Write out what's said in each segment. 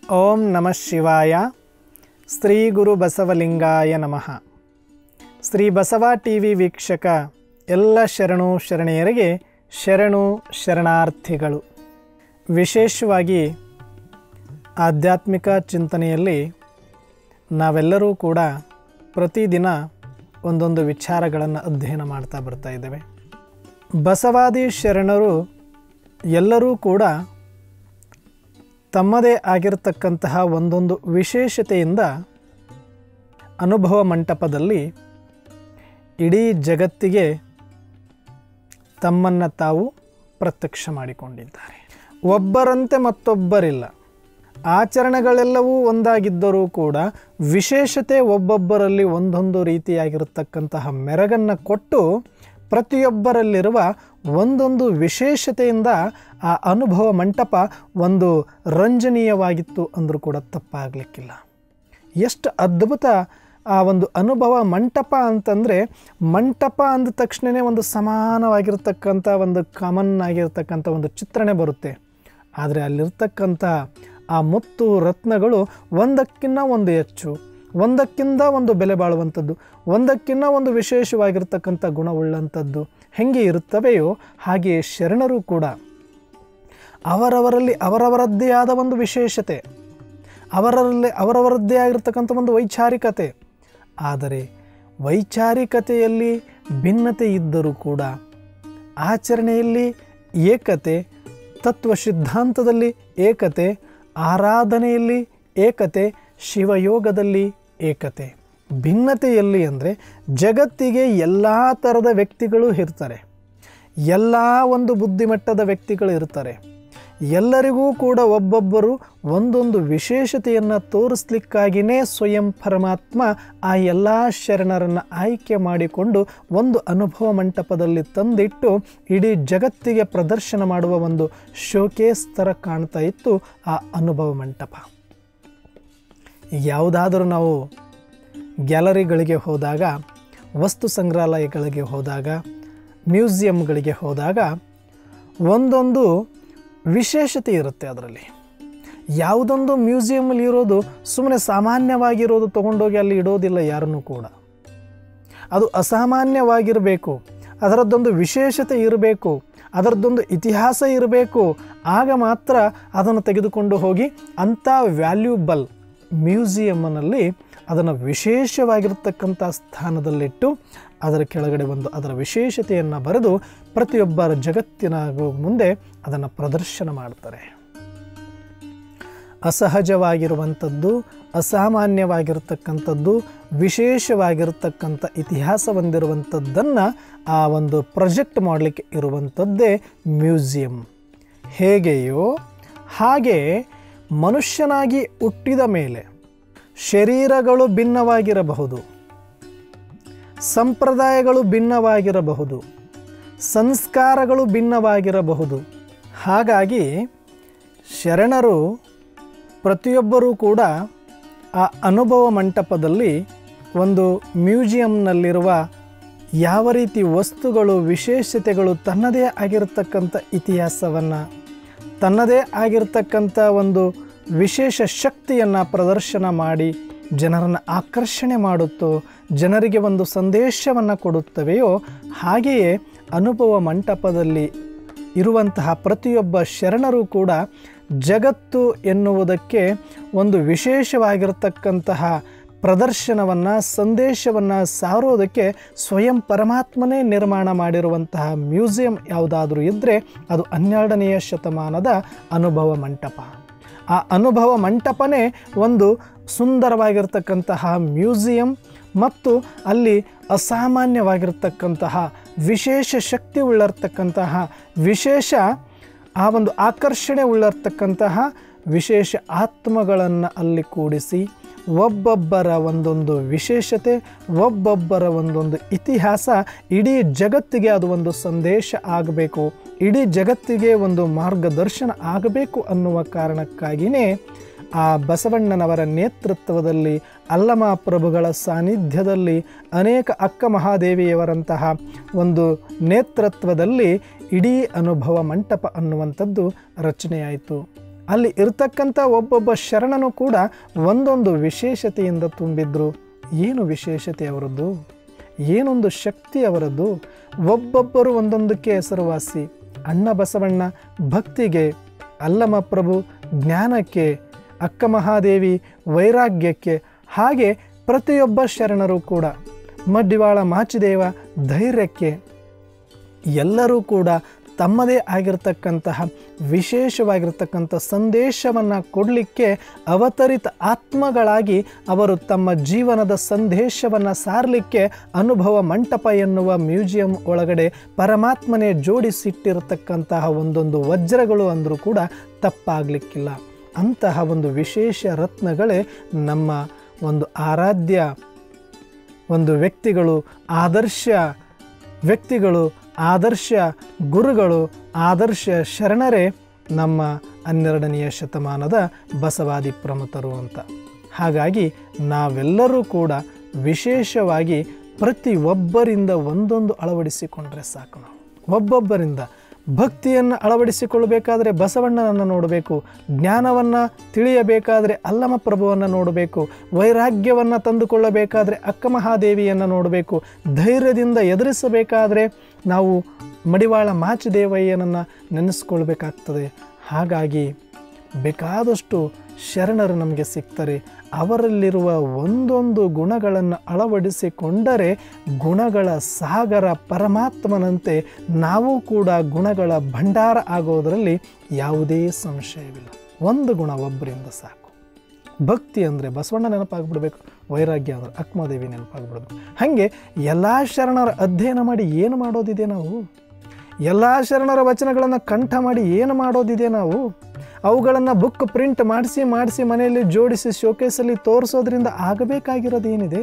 ಓಂ ನಮಃ ಶಿವಾಯ ಶ್ರೀ ಗುರು ಬಸವಲಿಂಗಾಯ ನಮಃ ಶ್ರೀ ಬಸವ ಟಿ ವಿ ವೀಕ್ಷಕ ಎಲ್ಲ ಶರಣು ಶರಣೆಯರಿಗೆ ಶರಣು ಶರಣಾರ್ಥಿಗಳು ವಿಶೇಷವಾಗಿ ಆಧ್ಯಾತ್ಮಿಕ ಚಿಂತನೆಯಲ್ಲಿ ನಾವೆಲ್ಲರೂ ಕೂಡ ಪ್ರತಿದಿನ ಒಂದೊಂದು ವಿಚಾರಗಳನ್ನು ಅಧ್ಯಯನ ಮಾಡ್ತಾ ಬರ್ತಾ ಇದ್ದೇವೆ ಬಸವಾದಿ ಶರಣರು ಎಲ್ಲರೂ ಕೂಡ ತಮ್ಮದೇ ಆಗಿರತಕ್ಕಂತಹ ಒಂದೊಂದು ವಿಶೇಷತೆಯಿಂದ ಅನುಭವ ಮಂಟಪದಲ್ಲಿ ಇಡೀ ಜಗತ್ತಿಗೆ ತಮ್ಮನ್ನು ತಾವು ಪ್ರತ್ಯಕ್ಷ ಮಾಡಿಕೊಂಡಿದ್ದಾರೆ ಒಬ್ಬರಂತೆ ಮತ್ತೊಬ್ಬರಿಲ್ಲ ಆಚರಣೆಗಳೆಲ್ಲವೂ ಒಂದಾಗಿದ್ದರೂ ಕೂಡ ವಿಶೇಷತೆ ಒಬ್ಬೊಬ್ಬರಲ್ಲಿ ಒಂದೊಂದು ರೀತಿಯಾಗಿರತಕ್ಕಂತಹ ಮೆರಗನ್ನು ಕೊಟ್ಟು ಪ್ರತಿಯೊಬ್ಬರಲ್ಲಿರುವ ಒಂದೊಂದು ವಿಶೇಷತೆಯಿಂದ ಆ ಅನುಭವ ಮಂಟಪ ಒಂದು ರಂಜನೀಯವಾಗಿತ್ತು ಅಂದರೂ ಕೂಡ ತಪ್ಪಾಗಲಿಕ್ಕಿಲ್ಲ ಎಷ್ಟು ಅದ್ಭುತ ಆ ಒಂದು ಅನುಭವ ಮಂಟಪ ಅಂತಂದರೆ ಮಂಟಪ ಅಂದ ತಕ್ಷಣವೇ ಒಂದು ಸಮಾನವಾಗಿರ್ತಕ್ಕಂಥ ಒಂದು ಕಾಮನ್ ಆಗಿರ್ತಕ್ಕಂಥ ಒಂದು ಚಿತ್ರಣ ಬರುತ್ತೆ ಆದರೆ ಅಲ್ಲಿರ್ತಕ್ಕಂಥ ಆ ಮುತ್ತು ರತ್ನಗಳು ಒಂದಕ್ಕಿಂತ ಒಂದು ಹೆಚ್ಚು ಒಂದಕ್ಕಿಂತ ಒಂದು ಬೆಲೆ ಬಾಳುವಂಥದ್ದು ಒಂದಕ್ಕಿಂತ ಒಂದು ವಿಶೇಷವಾಗಿರ್ತಕ್ಕಂಥ ಗುಣವುಳ್ಳಂಥದ್ದು ಹೆಂಗೆ ಇರುತ್ತವೆಯೋ ಹಾಗೆಯೇ ಶರಣರು ಕೂಡ ಅವರವರಲ್ಲಿ ಅವರವರದ್ದೇ ಆದ ಒಂದು ವಿಶೇಷತೆ ಅವರಲ್ಲಿ ಅವರವರದ್ದೇ ಆಗಿರ್ತಕ್ಕಂಥ ಒಂದು ವೈಚಾರಿಕತೆ ಆದರೆ ವೈಚಾರಿಕತೆಯಲ್ಲಿ ಭಿನ್ನತೆ ಇದ್ದರೂ ಕೂಡ ಆಚರಣೆಯಲ್ಲಿ ಏಕತೆ ತತ್ವ ಸಿದ್ಧಾಂತದಲ್ಲಿ ಏಕತೆ ಆರಾಧನೆಯಲ್ಲಿ ಏಕತೆ ಶಿವಯೋಗದಲ್ಲಿ ಏಕತೆ ಭಿನ್ನತೆಯಲ್ಲಿ ಅಂದರೆ ಜಗತ್ತಿಗೆ ಎಲ್ಲ ಥರದ ವ್ಯಕ್ತಿಗಳು ಇರ್ತಾರೆ ಎಲ್ಲ ಒಂದು ಬುದ್ಧಿಮಟ್ಟದ ವ್ಯಕ್ತಿಗಳು ಇರ್ತಾರೆ ಎಲ್ಲರಿಗೂ ಕೂಡ ಒಬ್ಬೊಬ್ಬರು ಒಂದೊಂದು ವಿಶೇಷತೆಯನ್ನು ತೋರಿಸ್ಲಿಕ್ಕಾಗಿಯೇ ಸ್ವಯಂ ಪರಮಾತ್ಮ ಆ ಎಲ್ಲ ಶರಣರನ್ನು ಆಯ್ಕೆ ಮಾಡಿಕೊಂಡು ಒಂದು ಅನುಭವ ಮಂಟಪದಲ್ಲಿ ತಂದಿಟ್ಟು ಇಡೀ ಜಗತ್ತಿಗೆ ಪ್ರದರ್ಶನ ಮಾಡುವ ಒಂದು ಶೋಕೇಸ್ ಥರ ಕಾಣ್ತಾ ಇತ್ತು ಆ ಅನುಭವ ಮಂಟಪ ಯಾವುದಾದರೂ ನಾವು ಗ್ಯಾಲರಿಗಳಿಗೆ ಹೋದಾಗ ವಸ್ತು ಸಂಗ್ರಹಾಲಯಗಳಿಗೆ ಹೋದಾಗ ಮ್ಯೂಸಿಯಂಗಳಿಗೆ ಹೋದಾಗ ಒಂದೊಂದು ವಿಶೇಷತೆ ಇರುತ್ತೆ ಅದರಲ್ಲಿ ಯಾವುದೊಂದು ಮ್ಯೂಸಿಯಮಲ್ಲಿ ಇರೋದು ಸುಮ್ಮನೆ ಸಾಮಾನ್ಯವಾಗಿರೋದು ತೊಗೊಂಡೋಗಿ ಅಲ್ಲಿ ಇಡೋದಿಲ್ಲ ಯಾರನ್ನೂ ಕೂಡ ಅದು ಅಸಾಮಾನ್ಯವಾಗಿರಬೇಕು ಅದರದ್ದೊಂದು ವಿಶೇಷತೆ ಇರಬೇಕು ಅದರದ್ದೊಂದು ಇತಿಹಾಸ ಇರಬೇಕು ಆಗ ಮಾತ್ರ ಅದನ್ನು ತೆಗೆದುಕೊಂಡು ಹೋಗಿ ಅಂಥ ವ್ಯಾಲ್ಯೂಬಲ್ ಮ್ಯೂಸಿಯಮ್ನಲ್ಲಿ ಅದನ್ನು ವಿಶೇಷವಾಗಿರ್ತಕ್ಕಂಥ ಸ್ಥಾನದಲ್ಲಿಟ್ಟು ಅದರ ಕೆಳಗಡೆ ಒಂದು ಅದರ ವಿಶೇಷತೆಯನ್ನು ಬರೆದು ಪ್ರತಿಯೊಬ್ಬರ ಜಗತ್ತಿನ ಮುಂದೆ ಅದನ್ನು ಪ್ರದರ್ಶನ ಮಾಡ್ತಾರೆ ಅಸಹಜವಾಗಿರುವಂಥದ್ದು ಅಸಾಮಾನ್ಯವಾಗಿರ್ತಕ್ಕಂಥದ್ದು ವಿಶೇಷವಾಗಿರ್ತಕ್ಕಂಥ ಇತಿಹಾಸ ಹೊಂದಿರುವಂಥದ್ದನ್ನು ಆ ಒಂದು ಪ್ರೊಜೆಕ್ಟ್ ಮಾಡಲಿಕ್ಕೆ ಇರುವಂಥದ್ದೇ ಮ್ಯೂಸಿಯಂ ಹೇಗೆಯೋ ಹಾಗೆ ಮನುಷ್ಯನಾಗಿ ಹುಟ್ಟಿದ ಮೇಲೆ ಶರೀರಗಳು ಭಿನ್ನವಾಗಿರಬಹುದು ಸಂಪ್ರದಾಯಗಳು ಭಿನ್ನವಾಗಿರಬಹುದು ಸಂಸ್ಕಾರಗಳು ಭಿನ್ನವಾಗಿರಬಹುದು ಹಾಗಾಗಿ ಶರಣರು ಪ್ರತಿಯೊಬ್ಬರೂ ಕೂಡ ಆ ಅನುಭವ ಮಂಟಪದಲ್ಲಿ ಒಂದು ಮ್ಯೂಸಿಯಂನಲ್ಲಿರುವ ಯಾವ ರೀತಿ ವಸ್ತುಗಳು ವಿಶೇಷತೆಗಳು ತನ್ನದೇ ಆಗಿರತಕ್ಕಂಥ ಇತಿಹಾಸವನ್ನು ತನ್ನದೇ ಆಗಿರತಕ್ಕಂಥ ಒಂದು ವಿಶೇಷ ಶಕ್ತಿಯನ್ನು ಪ್ರದರ್ಶನ ಮಾಡಿ ಜನರನ್ನು ಆಕರ್ಷಣೆ ಮಾಡುತ್ತೋ ಜನರಿಗೆ ಒಂದು ಸಂದೇಶವನ್ನು ಕೊಡುತ್ತವೆಯೋ ಹಾಗೆಯೇ ಅನುಭವ ಮಂಟಪದಲ್ಲಿ ಇರುವಂತಹ ಪ್ರತಿಯೊಬ್ಬ ಶರಣರು ಕೂಡ ಜಗತ್ತು ಎನ್ನುವುದಕ್ಕೆ ಒಂದು ವಿಶೇಷವಾಗಿರತಕ್ಕಂತಹ ಪ್ರದರ್ಶನವನ್ನು ಸಂದೇಶವನ್ನು ಸಾರೋದಕ್ಕೆ ಸ್ವಯಂ ಪರಮಾತ್ಮನೇ ನಿರ್ಮಾಣ ಮಾಡಿರುವಂತಹ ಮ್ಯೂಸಿಯಂ ಯಾವುದಾದ್ರೂ ಇದ್ದರೆ ಅದು ಹನ್ನೆರಡನೆಯ ಶತಮಾನದ ಅನುಭವ ಮಂಟಪ ಆ ಅನುಭವ ಮಂಟಪನೇ ಒಂದು ಸುಂದರವಾಗಿರ್ತಕ್ಕಂತಹ ಮ್ಯೂಸಿಯಂ ಮತ್ತು ಅಲ್ಲಿ ಅಸಾಮಾನ್ಯವಾಗಿರ್ತಕ್ಕಂತಹ ವಿಶೇಷ ಶಕ್ತಿ ಉಳ್ಳಿರ್ತಕ್ಕಂತಹ ವಿಶೇಷ ಆ ಒಂದು ಆಕರ್ಷಣೆ ಉಳ್ಳಿರ್ತಕ್ಕಂತಹ ವಿಶೇಷ ಆತ್ಮಗಳನ್ನು ಅಲ್ಲಿ ಕೂಡಿಸಿ ಒಬ್ಬೊಬ್ಬರ ಒಂದೊಂದು ವಿಶೇಷತೆ ಒಬ್ಬೊಬ್ಬರ ಒಂದೊಂದು ಇತಿಹಾಸ ಇಡೀ ಜಗತ್ತಿಗೆ ಅದು ಒಂದು ಸಂದೇಶ ಆಗಬೇಕು ಇಡೀ ಜಗತ್ತಿಗೆ ಒಂದು ಮಾರ್ಗದರ್ಶನ ಆಗಬೇಕು ಅನ್ನುವ ಕಾರಣಕ್ಕಾಗಿಯೇ ಆ ಬಸವಣ್ಣನವರ ನೇತೃತ್ವದಲ್ಲಿ ಅಲ್ಲಮ ಪ್ರಭುಗಳ ಸಾನ್ನಿಧ್ಯದಲ್ಲಿ ಅನೇಕ ಅಕ್ಕ ಮಹಾದೇವಿಯವರಂತಹ ಒಂದು ನೇತೃತ್ವದಲ್ಲಿ ಇಡೀ ಅನುಭವ ಮಂಟಪ ಅನ್ನುವಂಥದ್ದು ರಚನೆಯಾಯಿತು ಅಲ್ಲಿ ಇರ್ತಕ್ಕಂಥ ಒಬ್ಬೊಬ್ಬ ಶರಣನು ಕೂಡ ಒಂದೊಂದು ವಿಶೇಷತೆಯಿಂದ ತುಂಬಿದ್ರು ಏನು ವಿಶೇಷತೆ ಅವರದ್ದು ಏನೊಂದು ಶಕ್ತಿ ಅವರದ್ದು ಒಬ್ಬೊಬ್ಬರು ಒಂದೊಂದಕ್ಕೆ ಹೆಸರುವಾಸಿ ಅಣ್ಣ ಬಸವಣ್ಣ ಭಕ್ತಿಗೆ ಅಲ್ಲಮ ಪ್ರಭು ಜ್ಞಾನಕ್ಕೆ ಅಕ್ಕ ಮಹಾದೇವಿ ವೈರಾಗ್ಯಕ್ಕೆ ಹಾಗೆ ಪ್ರತಿಯೊಬ್ಬ ಶರಣರು ಕೂಡ ಮಡ್ಡಿವಾಳ ಮಾಚಿದೇವ ಧೈರ್ಯಕ್ಕೆ ಎಲ್ಲರೂ ಕೂಡ ತಮ್ಮದೇ ಆಗಿರತಕ್ಕಂತಹ ವಿಶೇಷವಾಗಿರ್ತಕ್ಕಂಥ ಸಂದೇಶವನ್ನು ಕೊಡಲಿಕ್ಕೆ ಅವತರಿತ ಆತ್ಮಗಳಾಗಿ ಅವರು ತಮ್ಮ ಜೀವನದ ಸಂದೇಶವನ್ನು ಸಾರಲಿಕ್ಕೆ ಅನುಭವ ಮಂಟಪ ಎನ್ನುವ ಮ್ಯೂಸಿಯಂ ಒಳಗಡೆ ಪರಮಾತ್ಮನೇ ಜೋಡಿಸಿಟ್ಟಿರತಕ್ಕಂತಹ ಒಂದೊಂದು ವಜ್ರಗಳು ಅಂದರೂ ಕೂಡ ತಪ್ಪಾಗಲಿಕ್ಕಿಲ್ಲ ಅಂತಹ ಒಂದು ವಿಶೇಷ ರತ್ನಗಳೇ ನಮ್ಮ ಒಂದು ಆರಾಧ್ಯ ಒಂದು ವ್ಯಕ್ತಿಗಳು ಆದರ್ಶ ವ್ಯಕ್ತಿಗಳು ಆದರ್ಶ ಗುರುಗಳು ಆದರ್ಶ ಶರಣರೇ ನಮ್ಮ ಹನ್ನೆರಡನೆಯ ಶತಮಾನದ ಬಸವಾದಿ ಪ್ರಮುಖರು ಅಂತ ಹಾಗಾಗಿ ನಾವೆಲ್ಲರೂ ಕೂಡ ವಿಶೇಷವಾಗಿ ಪ್ರತಿ ಒಬ್ಬರಿಂದ ಒಂದೊಂದು ಅಳವಡಿಸಿಕೊಂಡ್ರೆ ಸಾಕು ನಾವು ಒಬ್ಬೊಬ್ಬರಿಂದ ಭಕ್ತಿಯನ್ನು ಅಳವಡಿಸಿಕೊಳ್ಳಬೇಕಾದರೆ ಬಸವಣ್ಣನನ್ನು ನೋಡಬೇಕು ಜ್ಞಾನವನ್ನು ತಿಳಿಯಬೇಕಾದರೆ ಅಲ್ಲಮ ಪ್ರಭುವನ್ನು ನೋಡಬೇಕು ವೈರಾಗ್ಯವನ್ನು ತಂದುಕೊಳ್ಳಬೇಕಾದರೆ ಅಕ್ಕ ಮಹಾದೇವಿಯನ್ನು ನೋಡಬೇಕು ಧೈರ್ಯದಿಂದ ಎದುರಿಸಬೇಕಾದರೆ ನಾವು ಮಡಿವಾಳ ಮಾಚಿದೇವಯ್ಯನನ್ನು ನೆನೆಸ್ಕೊಳ್ಬೇಕಾಗ್ತದೆ ಹಾಗಾಗಿ ಬೇಕಾದಷ್ಟು ಶರಣರು ನಮಗೆ ಸಿಗ್ತಾರೆ ಅವರಲ್ಲಿರುವ ಒಂದೊಂದು ಗುಣಗಳನ್ನು ಅಳವಡಿಸಿಕೊಂಡರೆ ಗುಣಗಳ ಸಾಗರ ಪರಮಾತ್ಮನಂತೆ ನಾವು ಕೂಡ ಗುಣಗಳ ಭಂಡಾರ ಆಗೋದರಲ್ಲಿ ಯಾವುದೇ ಸಂಶಯವಿಲ್ಲ ಒಂದು ಗುಣ ಒಬ್ಬರಿಂದ ಸಾಕು ಭಕ್ತಿ ಅಂದರೆ ಬಸವಣ್ಣ ನೆನಪಾಗ್ಬಿಡ್ಬೇಕು ವೈರಾಗ್ಯ ಅಂದರೆ ಅಕ್ಮದೇವಿ ನೆನಪಾಗ್ಬಿಡ್ಬೇಕು ಹಾಗೆ ಎಲ್ಲ ಶರಣರ ಅಧ್ಯಯನ ಮಾಡಿ ಏನು ಮಾಡೋದಿದೆ ನಾವು ಎಲ್ಲ ಶರಣರ ವಚನಗಳನ್ನು ಕಂಠ ಮಾಡಿ ಏನು ಮಾಡೋದಿದೆ ನಾವು ಅವುಗಳನ್ನು ಬುಕ್ ಪ್ರಿಂಟ್ ಮಾಡಿಸಿ ಮಾಡಿಸಿ ಮನೆಯಲ್ಲಿ ಜೋಡಿಸಿ ಶೋಕೇಸಲ್ಲಿ ತೋರಿಸೋದ್ರಿಂದ ಆಗಬೇಕಾಗಿರೋದು ಏನಿದೆ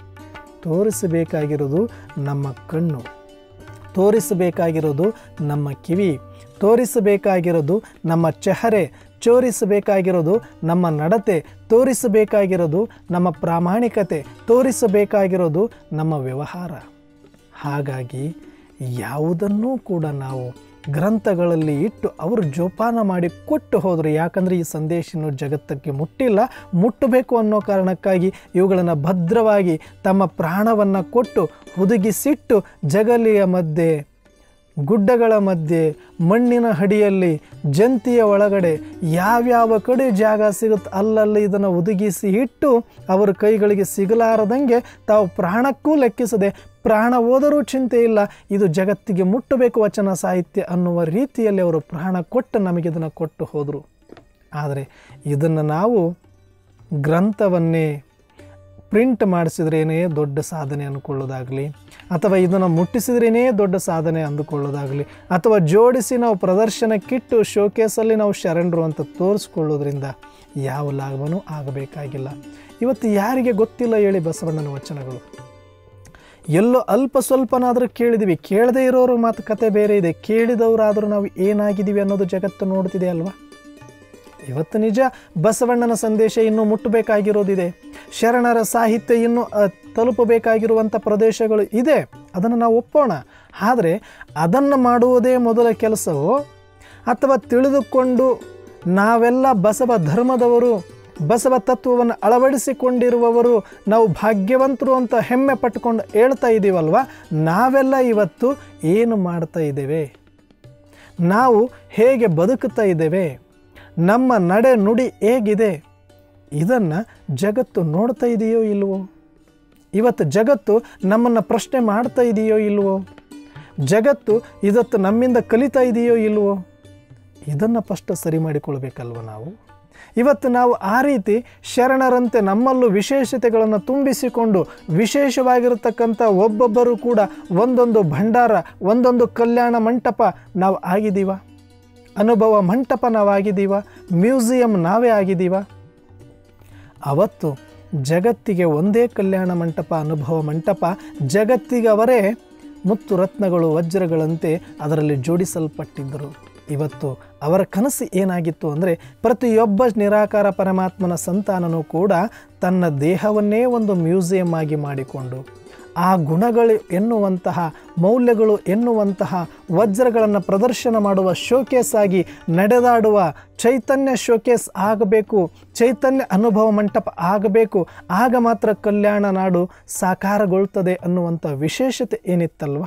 ತೋರಿಸಬೇಕಾಗಿರೋದು ನಮ್ಮ ಕಣ್ಣು ತೋರಿಸಬೇಕಾಗಿರೋದು ನಮ್ಮ ಕಿವಿ ತೋರಿಸಬೇಕಾಗಿರೋದು ನಮ್ಮ ಚೆಹರೆ ತೋರಿಸಬೇಕಾಗಿರೋದು ನಮ್ಮ ನಡತೆ ತೋರಿಸಬೇಕಾಗಿರೋದು ನಮ್ಮ ಪ್ರಾಮಾಣಿಕತೆ ತೋರಿಸಬೇಕಾಗಿರೋದು ನಮ್ಮ ವ್ಯವಹಾರ ಹಾಗಾಗಿ ಯಾವುದನ್ನೂ ಕೂಡ ನಾವು ಗ್ರಂಥಗಳಲ್ಲಿ ಇಟ್ಟು ಅವರು ಜೋಪಾನ ಮಾಡಿ ಕೊಟ್ಟು ಹೋದರು ಯಾಕಂದರೆ ಈ ಸಂದೇಶ ಇನ್ನೂ ಜಗತ್ತಕ್ಕೆ ಮುಟ್ಟಿಲ್ಲ ಮುಟ್ಟಬೇಕು ಅನ್ನೋ ಕಾರಣಕ್ಕಾಗಿ ಇವುಗಳನ್ನು ಭದ್ರವಾಗಿ ತಮ್ಮ ಪ್ರಾಣವನ್ನು ಕೊಟ್ಟು ಹುದುಗಿಸಿಟ್ಟು ಜಗಲಿಯ ಮಧ್ಯೆ ಗುಡ್ಡಗಳ ಮಧ್ಯೆ ಮಣ್ಣಿನ ಹಡಿಯಲ್ಲಿ ಜಂತಿಯ ಒಳಗಡೆ ಯಾವ್ಯಾವ ಕಡೆ ಜಾಗ ಸಿಗುತ್ತೆ ಅಲ್ಲಲ್ಲಿ ಇದನ್ನು ಒದಗಿಸಿ ಇಟ್ಟು ಅವರ ಕೈಗಳಿಗೆ ಸಿಗಲಾರದಂಗೆ ತಾವು ಪ್ರಾಣಕ್ಕೂ ಲೆಕ್ಕಿಸದೆ ಪ್ರಾಣ ಹೋದರೂ ಚಿಂತೆ ಇಲ್ಲ ಇದು ಜಗತ್ತಿಗೆ ಮುಟ್ಟಬೇಕು ವಚನ ಸಾಹಿತ್ಯ ಅನ್ನುವ ರೀತಿಯಲ್ಲಿ ಅವರು ಪ್ರಾಣ ಕೊಟ್ಟು ನಮಗೆ ಇದನ್ನು ಕೊಟ್ಟು ಹೋದರು ಆದರೆ ಇದನ್ನು ನಾವು ಗ್ರಂಥವನ್ನೇ ಪ್ರಿಂಟ್ ಮಾಡಿಸಿದ್ರೇನೇ ದೊಡ್ಡ ಸಾಧನೆ ಅಂದ್ಕೊಳ್ಳೋದಾಗಲಿ ಅಥವಾ ಇದನ್ನು ಮುಟ್ಟಿಸಿದ್ರೇ ದೊಡ್ಡ ಸಾಧನೆ ಅಂದುಕೊಳ್ಳೋದಾಗಲಿ ಅಥವಾ ಜೋಡಿಸಿ ನಾವು ಪ್ರದರ್ಶನಕ್ಕಿಟ್ಟು ಶೋಕೇಸಲ್ಲಿ ನಾವು ಶರಣರು ಅಂತ ತೋರಿಸ್ಕೊಳ್ಳೋದ್ರಿಂದ ಯಾವ ಲಾಭವೂ ಆಗಬೇಕಾಗಿಲ್ಲ ಇವತ್ತು ಯಾರಿಗೆ ಗೊತ್ತಿಲ್ಲ ಹೇಳಿ ಬಸವಣ್ಣನ ವಚನಗಳು ಎಲ್ಲೋ ಅಲ್ಪ ಸ್ವಲ್ಪನಾದರೂ ಕೇಳಿದ್ದೀವಿ ಕೇಳದೇ ಇರೋರು ಮಾತು ಕತೆ ಬೇರೆ ಇದೆ ಕೇಳಿದವರಾದರೂ ನಾವು ಏನಾಗಿದ್ದೀವಿ ಅನ್ನೋದು ಜಗತ್ತು ನೋಡ್ತಿದೆ ಅಲ್ವಾ ಇವತ್ತು ನಿಜ ಬಸವಣ್ಣನ ಸಂದೇಶ ಇನ್ನೂ ಮುಟ್ಟಬೇಕಾಗಿರೋದಿದೆ ಶರಣರ ಸಾಹಿತ್ಯ ಇನ್ನೂ ಅ, ತಲುಪಬೇಕಾಗಿರುವಂಥ ಪ್ರದೇಶಗಳು ಇದೆ ಅದನ್ನು ನಾವು ಒಪ್ಪೋಣ ಆದರೆ ಅದನ್ನು ಮಾಡುವುದೇ ಮೊದಲ ಕೆಲಸವೋ ಅಥವಾ ತಿಳಿದುಕೊಂಡು ನಾವೆಲ್ಲ ಬಸವ ಧರ್ಮದವರು ಬಸವ ತತ್ವವನ್ನು ಅಳವಡಿಸಿಕೊಂಡಿರುವವರು ನಾವು ಭಾಗ್ಯವಂತರು ಅಂತ ಹೆಮ್ಮೆ ಪಟ್ಟುಕೊಂಡು ಹೇಳ್ತಾ ಇದ್ದೀವಲ್ವ ನಾವೆಲ್ಲ ಇವತ್ತು ಏನು ಮಾಡ್ತಾ ಇದ್ದೇವೆ ನಾವು ಹೇಗೆ ಬದುಕುತ್ತಾ ಇದ್ದೇವೆ ನಮ್ಮ ನಡೆ ನುಡಿ ಹೇಗಿದೆ ಇದನ್ನು ಜಗತ್ತು ನೋಡ್ತಾ ಇದೆಯೋ ಇಲ್ವೋ ಇವತ್ತು ಜಗತ್ತು ನಮ್ಮನ್ನು ಪ್ರಶ್ನೆ ಮಾಡ್ತಾ ಇದೆಯೋ ಇಲ್ವೋ ಜಗತ್ತು ಇದತ್ತು ನಮ್ಮಿಂದ ಕಲಿತಾ ಇದೆಯೋ ಇಲ್ವೋ ಇದನ್ನು ಫಸ್ಟ್ ಸರಿ ಮಾಡಿಕೊಳ್ಬೇಕಲ್ವ ನಾವು ಇವತ್ತು ನಾವು ಆ ರೀತಿ ಶರಣರಂತೆ ನಮ್ಮಲ್ಲೂ ವಿಶೇಷತೆಗಳನ್ನು ತುಂಬಿಸಿಕೊಂಡು ವಿಶೇಷವಾಗಿರತಕ್ಕಂಥ ಒಬ್ಬೊಬ್ಬರು ಕೂಡ ಒಂದೊಂದು ಭಂಡಾರ ಒಂದೊಂದು ಕಲ್ಯಾಣ ಮಂಟಪ ನಾವು ಆಗಿದ್ದೀವ ಅನುಭವ ಮಂಟಪ ನಾವಾಗಿದ್ದೀವ ಮ್ಯೂಸಿಯಂ ನಾವೇ ಆಗಿದ್ದೀವ ಅವತ್ತು ಜಗತ್ತಿಗೆ ಒಂದೇ ಕಲ್ಯಾಣ ಮಂಟಪ ಅನುಭವ ಮಂಟಪ ಜಗತ್ತಿಗೆ ಅವರೇ ಮುತ್ತು ರತ್ನಗಳು ವಜ್ರಗಳಂತೆ ಅದರಲ್ಲಿ ಜೋಡಿಸಲ್ಪಟ್ಟಿದ್ದರು ಇವತ್ತು ಅವರ ಕನಸು ಏನಾಗಿತ್ತು ಅಂದರೆ ಪ್ರತಿಯೊಬ್ಬ ನಿರಾಕಾರ ಪರಮಾತ್ಮನ ಸಂತಾನನೂ ಕೂಡ ತನ್ನ ದೇಹವನ್ನೇ ಒಂದು ಮ್ಯೂಸಿಯಂ ಆಗಿ ಮಾಡಿಕೊಂಡು ಆ ಗುಣಗಳು ಎನ್ನುವಂತಹ ಮೌಲ್ಯಗಳು ಎನ್ನುವಂತಹ ವಜ್ರಗಳನ್ನು ಪ್ರದರ್ಶನ ಮಾಡುವ ಶೋಕೇಸ್ ಆಗಿ ನಡೆದಾಡುವ ಚೈತನ್ಯ ಶೋಕೇಸ್ ಆಗಬೇಕು ಚೈತನ್ಯ ಅನುಭವ ಮಂಟಪ ಆಗಬೇಕು ಆಗ ಮಾತ್ರ ಕಲ್ಯಾಣ ನಾಡು ಸಾಕಾರಗೊಳ್ತದೆ ಅನ್ನುವಂಥ ವಿಶೇಷತೆ ಏನಿತ್ತಲ್ವ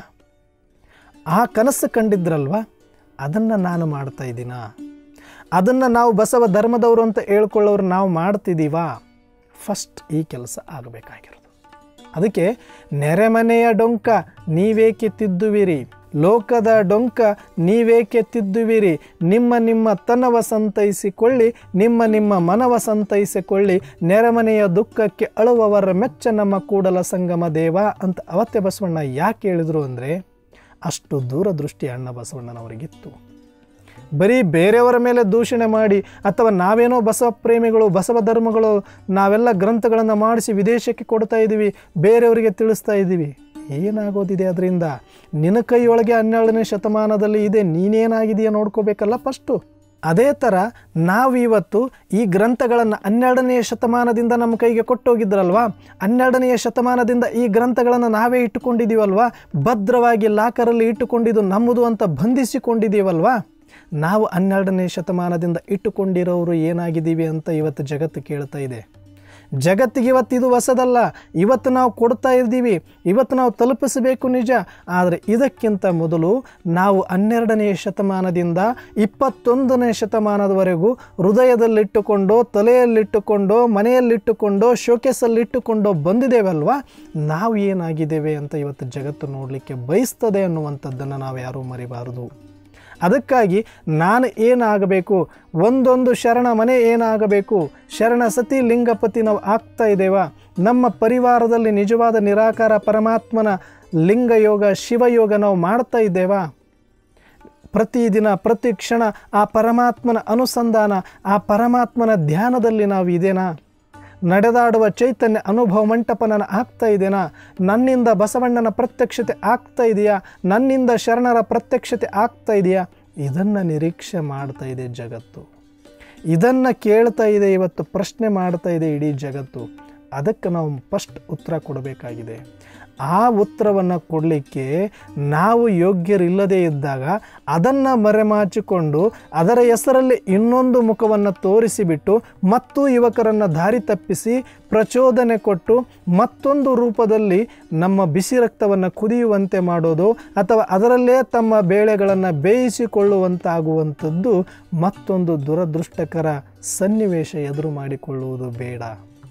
ಆ ಕನಸು ಕಂಡಿದ್ರಲ್ವ ಅದನ್ನು ನಾನು ಮಾಡ್ತಾ ಇದ್ದೀನ ಅದನ್ನು ನಾವು ಬಸವ ಧರ್ಮದವರು ಅಂತ ಹೇಳ್ಕೊಳ್ಳೋರು ನಾವು ಮಾಡ್ತಿದ್ದೀವಾ ಫಸ್ಟ್ ಈ ಕೆಲಸ ಆಗಬೇಕಾಗಿರೋದು ಅದಕ್ಕೆ ನೆರೆಮನೆಯ ಡೊಂಕ ನೀವೇಕೆ ತಿದ್ದುವಿರಿ ಲೋಕದ ಡೊಂಕ ನೀವೇಕೆ ತಿದ್ದುವಿರಿ ನಿಮ್ಮ ನಿಮ್ಮ ತನವ ಸಂತೈಸಿಕೊಳ್ಳಿ ನಿಮ್ಮ ನಿಮ್ಮ ಮನವ ಸಂತೈಸಿಕೊಳ್ಳಿ ನೆರೆಮನೆಯ ದುಃಖಕ್ಕೆ ಅಳುವವರ ಮೆಚ್ಚ ನಮ್ಮ ಕೂಡಲ ಸಂಗಮ ದೇವ ಅಂತ ಅವತ್ತೆ ಬಸವಣ್ಣ ಯಾಕೆ ಹೇಳಿದ್ರು ಅಂದರೆ ಅಷ್ಟು ದೂರದೃಷ್ಟಿ ಅಣ್ಣ ಬಸವಣ್ಣನವರಿಗಿತ್ತು ಬರೀ ಬೇರೆಯವರ ಮೇಲೆ ದೂಷಣೆ ಮಾಡಿ ಅಥವಾ ನಾವೇನೋ ಬಸವ ಪ್ರೇಮಿಗಳು ಬಸವ ಧರ್ಮಗಳು ನಾವೆಲ್ಲ ಗ್ರಂಥಗಳನ್ನು ಮಾಡಿಸಿ ವಿದೇಶಕ್ಕೆ ಕೊಡ್ತಾ ಇದ್ದೀವಿ ಬೇರೆಯವರಿಗೆ ತಿಳಿಸ್ತಾ ಇದ್ದೀವಿ ಏನಾಗೋದಿದೆ ಅದರಿಂದ ನಿನ್ನ ಕೈಯೊಳಗೆ ಹನ್ನೆರಡನೇ ಶತಮಾನದಲ್ಲಿ ಇದೆ ನೀನೇನಾಗಿದೆಯಾ ನೋಡ್ಕೋಬೇಕಲ್ಲ ಫಸ್ಟು ಅದೇ ಥರ ನಾವು ಇವತ್ತು ಈ ಗ್ರಂಥಗಳನ್ನು ಹನ್ನೆರಡನೆಯ ಶತಮಾನದಿಂದ ನಮ್ಮ ಕೈಗೆ ಕೊಟ್ಟೋಗಿದ್ರಲ್ವಾ ಹನ್ನೆರಡನೆಯ ಶತಮಾನದಿಂದ ಈ ಗ್ರಂಥಗಳನ್ನು ನಾವೇ ಇಟ್ಟುಕೊಂಡಿದ್ದೀವಲ್ವಾ ಭದ್ರವಾಗಿ ಲಾಕರಲ್ಲಿ ಇಟ್ಟುಕೊಂಡಿದ್ದು ನಮ್ಮದು ಅಂತ ಬಂಧಿಸಿಕೊಂಡಿದ್ದೀವಲ್ವಾ ನಾವು ಹನ್ನೆರಡನೇ ಶತಮಾನದಿಂದ ಇಟ್ಟುಕೊಂಡಿರೋರು ಏನಾಗಿದ್ದೀವಿ ಅಂತ ಇವತ್ತು ಜಗತ್ತು ಕೇಳ್ತಾ ಇದೆ ಜಗತ್ತಿಗೆ ಇವತ್ತು ಇದು ಹೊಸದಲ್ಲ ಇವತ್ತು ನಾವು ಕೊಡ್ತಾ ಇದ್ದೀವಿ ಇವತ್ತು ನಾವು ತಲುಪಿಸಬೇಕು ನಿಜ ಆದರೆ ಇದಕ್ಕಿಂತ ಮೊದಲು ನಾವು ಹನ್ನೆರಡನೆಯ ಶತಮಾನದಿಂದ ಇಪ್ಪತ್ತೊಂದನೇ ಶತಮಾನದವರೆಗೂ ಹೃದಯದಲ್ಲಿಟ್ಟುಕೊಂಡು ತಲೆಯಲ್ಲಿಟ್ಟುಕೊಂಡು ಮನೆಯಲ್ಲಿಟ್ಟುಕೊಂಡು ಶೋಕೇಸಲ್ಲಿಟ್ಟುಕೊಂಡು ಬಂದಿದ್ದೇವಲ್ವಾ ನಾವು ಏನಾಗಿದ್ದೇವೆ ಅಂತ ಇವತ್ತು ಜಗತ್ತು ನೋಡಲಿಕ್ಕೆ ಬಯಸ್ತದೆ ಅನ್ನುವಂಥದ್ದನ್ನು ನಾವು ಯಾರೂ ಮರಿಬಾರದು ಅದಕ್ಕಾಗಿ ನಾನು ಏನಾಗಬೇಕು ಒಂದೊಂದು ಶರಣ ಮನೆ ಏನಾಗಬೇಕು ಶರಣ ಸತಿ ಲಿಂಗಪತಿ ನಾವು ಆಗ್ತಾ ಇದ್ದೇವಾ ನಮ್ಮ ಪರಿವಾರದಲ್ಲಿ ನಿಜವಾದ ನಿರಾಕಾರ ಪರಮಾತ್ಮನ ಲಿಂಗಯೋಗ ಶಿವಯೋಗ ನಾವು ಮಾಡ್ತಾ ಇದ್ದೇವಾ ಪ್ರತಿದಿನ ಪ್ರತಿ ಕ್ಷಣ ಆ ಪರಮಾತ್ಮನ ಅನುಸಂಧಾನ ಆ ಪರಮಾತ್ಮನ ಧ್ಯಾನದಲ್ಲಿ ನಾವು ಇದೇನಾ ನಡೆದಾಡುವ ಚೈತನ್ಯ ಅನುಭವ ಮಂಟಪ ನಾನು ಆಗ್ತಾ ಇದೆಯಾ ನನ್ನಿಂದ ಬಸವಣ್ಣನ ಪ್ರತ್ಯಕ್ಷತೆ ಆಗ್ತಾ ಇದೆಯಾ ನನ್ನಿಂದ ಶರಣರ ಪ್ರತ್ಯಕ್ಷತೆ ಆಗ್ತಾ ಇದೆಯಾ ಇದನ್ನು ನಿರೀಕ್ಷೆ ಮಾಡ್ತಾ ಇದೆ ಜಗತ್ತು ಇದನ್ನು ಕೇಳ್ತಾ ಇದೆ ಇವತ್ತು ಪ್ರಶ್ನೆ ಮಾಡ್ತಾ ಇದೆ ಇಡೀ ಜಗತ್ತು ಅದಕ್ಕೆ ನಾವು ಫಸ್ಟ್ ಉತ್ತರ ಕೊಡಬೇಕಾಗಿದೆ ಆ ಉತ್ತರವನ್ನು ಕೊಡಲಿಕ್ಕೆ ನಾವು ಯೋಗ್ಯರಿಲ್ಲದೇ ಇದ್ದಾಗ ಅದನ್ನು ಮರೆಮಾಚಿಕೊಂಡು ಅದರ ಹೆಸರಲ್ಲಿ ಇನ್ನೊಂದು ಮುಖವನ್ನು ತೋರಿಸಿಬಿಟ್ಟು ಮತ್ತು ಯುವಕರನ್ನು ದಾರಿ ತಪ್ಪಿಸಿ ಪ್ರಚೋದನೆ ಕೊಟ್ಟು ಮತ್ತೊಂದು ರೂಪದಲ್ಲಿ ನಮ್ಮ ಬಿಸಿ ರಕ್ತವನ್ನು ಕುದಿಯುವಂತೆ ಮಾಡೋದು ಅಥವಾ ಅದರಲ್ಲೇ ತಮ್ಮ ಬೇಳೆಗಳನ್ನು ಬೇಯಿಸಿಕೊಳ್ಳುವಂತಾಗುವಂಥದ್ದು ಮತ್ತೊಂದು ದುರದೃಷ್ಟಕರ ಸನ್ನಿವೇಶ ಎದುರು ಮಾಡಿಕೊಳ್ಳುವುದು ಬೇಡ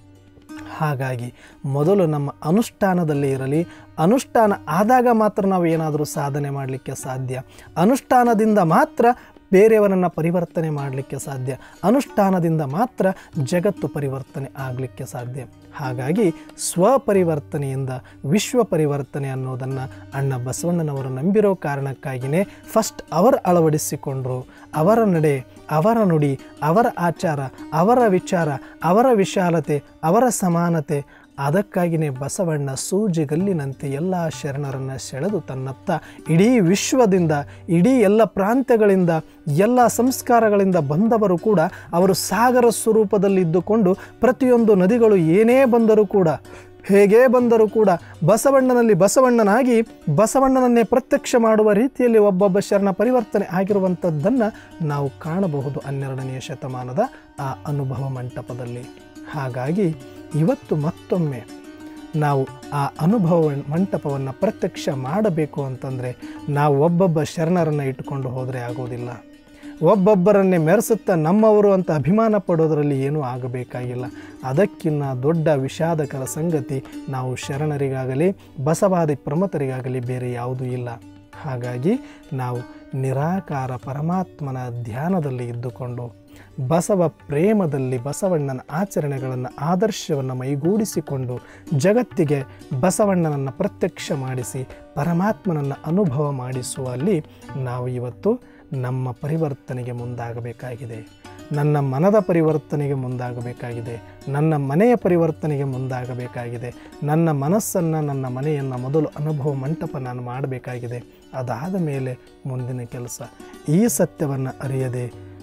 ಹಾಗಾಗಿ ಮೊದಲು ನಮ್ಮ ಅನುಷ್ಠಾನದಲ್ಲಿ ಇರಲಿ ಅನುಷ್ಠಾನ ಆದಾಗ ಮಾತ್ರ ನಾವು ಏನಾದರೂ ಸಾಧನೆ ಮಾಡಲಿಕ್ಕೆ ಸಾಧ್ಯ ಅನುಷ್ಠಾನದಿಂದ ಮಾತ್ರ ಬೇರೆಯವರನ್ನು ಪರಿವರ್ತನೆ ಮಾಡಲಿಕ್ಕೆ ಸಾಧ್ಯ ಅನುಷ್ಠಾನದಿಂದ ಮಾತ್ರ ಜಗತ್ತು ಪರಿವರ್ತನೆ ಆಗಲಿಕ್ಕೆ ಸಾಧ್ಯ ಹಾಗಾಗಿ ಸ್ವಪರಿವರ್ತನೆಯಿಂದ ವಿಶ್ವ ಪರಿವರ್ತನೆ ಅನ್ನೋದನ್ನು ಅಣ್ಣ ಬಸವಣ್ಣನವರು ನಂಬಿರೋ ಕಾರಣಕ್ಕಾಗಿಯೇ ಫಸ್ಟ್ ಅವರು ಅಳವಡಿಸಿಕೊಂಡರು ಅವರ ನಡೆ ಅವರ ನುಡಿ ಅವರ ಆಚಾರ ಅವರ ವಿಚಾರ ಅವರ ವಿಶಾಲತೆ ಅವರ ಸಮಾನತೆ ಅದಕ್ಕಾಗಿಯೇ ಬಸವಣ್ಣ ಸೂಜಿಗಲ್ಲಿನಂತೆ ಎಲ್ಲ ಶರಣರನ್ನು ಸೆಳೆದು ತನ್ನತ್ತ ಇಡೀ ವಿಶ್ವದಿಂದ ಇಡೀ ಎಲ್ಲ ಪ್ರಾಂತ್ಯಗಳಿಂದ ಎಲ್ಲ ಸಂಸ್ಕಾರಗಳಿಂದ ಬಂದವರು ಕೂಡ ಅವರು ಸಾಗರ ಸ್ವರೂಪದಲ್ಲಿದ್ದುಕೊಂಡು ಪ್ರತಿಯೊಂದು ನದಿಗಳು ಏನೇ ಬಂದರೂ ಕೂಡ ಹೇಗೇ ಬಂದರೂ ಕೂಡ ಬಸವಣ್ಣನಲ್ಲಿ ಬಸವಣ್ಣನಾಗಿ ಬಸವಣ್ಣನನ್ನೇ ಪ್ರತ್ಯಕ್ಷ ಮಾಡುವ ರೀತಿಯಲ್ಲಿ ಒಬ್ಬೊಬ್ಬ ಶರಣ ಪರಿವರ್ತನೆ ಆಗಿರುವಂಥದ್ದನ್ನು ನಾವು ಕಾಣಬಹುದು ಹನ್ನೆರಡನೆಯ ಶತಮಾನದ ಆ ಅನುಭವ ಮಂಟಪದಲ್ಲಿ ಹಾಗಾಗಿ ಇವತ್ತು ಮತ್ತೊಮ್ಮೆ ನಾವು ಆ ಅನುಭವ ಮಂಟಪವನ್ನು ಪ್ರತ್ಯಕ್ಷ ಮಾಡಬೇಕು ಅಂತಂದರೆ ನಾವು ಒಬ್ಬೊಬ್ಬ ಶರಣರನ್ನು ಇಟ್ಟುಕೊಂಡು ಹೋದರೆ ಆಗೋದಿಲ್ಲ ಒಬ್ಬೊಬ್ಬರನ್ನೇ ಮೆರೆಸುತ್ತಾ ನಮ್ಮವರು ಅಂತ ಅಭಿಮಾನ ಪಡೋದರಲ್ಲಿ ಏನೂ ಆಗಬೇಕಾಗಿಲ್ಲ ಅದಕ್ಕಿನ್ನ ದೊಡ್ಡ ವಿಷಾದಕರ ಸಂಗತಿ ನಾವು ಶರಣರಿಗಾಗಲಿ ಬಸವಾದಿ ಪ್ರಮತರಿಗಾಗಲಿ ಬೇರೆ ಯಾವುದೂ ಇಲ್ಲ ಹಾಗಾಗಿ ನಾವು ನಿರಾಕಾರ ಪರಮಾತ್ಮನ ಧ್ಯಾನದಲ್ಲಿ ಇದ್ದುಕೊಂಡು ಬಸವ ಪ್ರೇಮದಲ್ಲಿ ಬಸವಣ್ಣನ ಆಚರಣೆಗಳನ್ನು ಆದರ್ಶವನ್ನು ಮೈಗೂಡಿಸಿಕೊಂಡು ಜಗತ್ತಿಗೆ ಬಸವಣ್ಣನನ್ನು ಪ್ರತ್ಯಕ್ಷ ಮಾಡಿಸಿ ಪರಮಾತ್ಮನನ್ನು ಅನುಭವ ಮಾಡಿಸುವಲ್ಲಿ ನಾವು ಇವತ್ತು ನಮ್ಮ ಪರಿವರ್ತನೆಗೆ ಮುಂದಾಗಬೇಕಾಗಿದೆ ನನ್ನ ಮನದ ಪರಿವರ್ತನೆಗೆ ಮುಂದಾಗಬೇಕಾಗಿದೆ ನನ್ನ ಮನೆಯ ಪರಿವರ್ತನೆಗೆ ಮುಂದಾಗಬೇಕಾಗಿದೆ ನನ್ನ ಮನಸ್ಸನ್ನು ನನ್ನ ಮನೆಯನ್ನು ಮೊದಲು ಅನುಭವ ಮಂಟಪ ನಾನು ಮಾಡಬೇಕಾಗಿದೆ ಅದಾದ ಮೇಲೆ ಮುಂದಿನ ಕೆಲಸ ಈ ಸತ್ಯವನ್ನು ಅರಿಯದೆ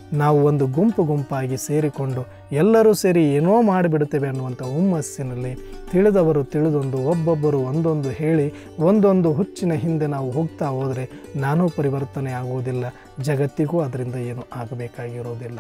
ನಾವು ಒಂದು ಗುಂಪು ಗುಂಪಾಗಿ ಸೇರಿಕೊಂಡು ಎಲ್ಲರೂ ಸೇರಿ ಏನೋ ಮಾಡಿಬಿಡುತ್ತೇವೆ ಅನ್ನುವಂಥ ಹುಮ್ಮಸ್ಸಿನಲ್ಲಿ ತಿಳಿದವರು ತಿಳಿದೊಂದು ಒಬ್ಬೊಬ್ಬರು ಒಂದೊಂದು ಹೇಳಿ ಒಂದೊಂದು ಹುಚ್ಚಿನ ಹಿಂದೆ ನಾವು ಹೋಗ್ತಾ ಹೋದರೆ ನಾನೂ ಪರಿವರ್ತನೆ ಆಗುವುದಿಲ್ಲ ಜಗತ್ತಿಗೂ ಅದರಿಂದ ಏನು ಆಗಬೇಕಾಗಿರೋದಿಲ್ಲ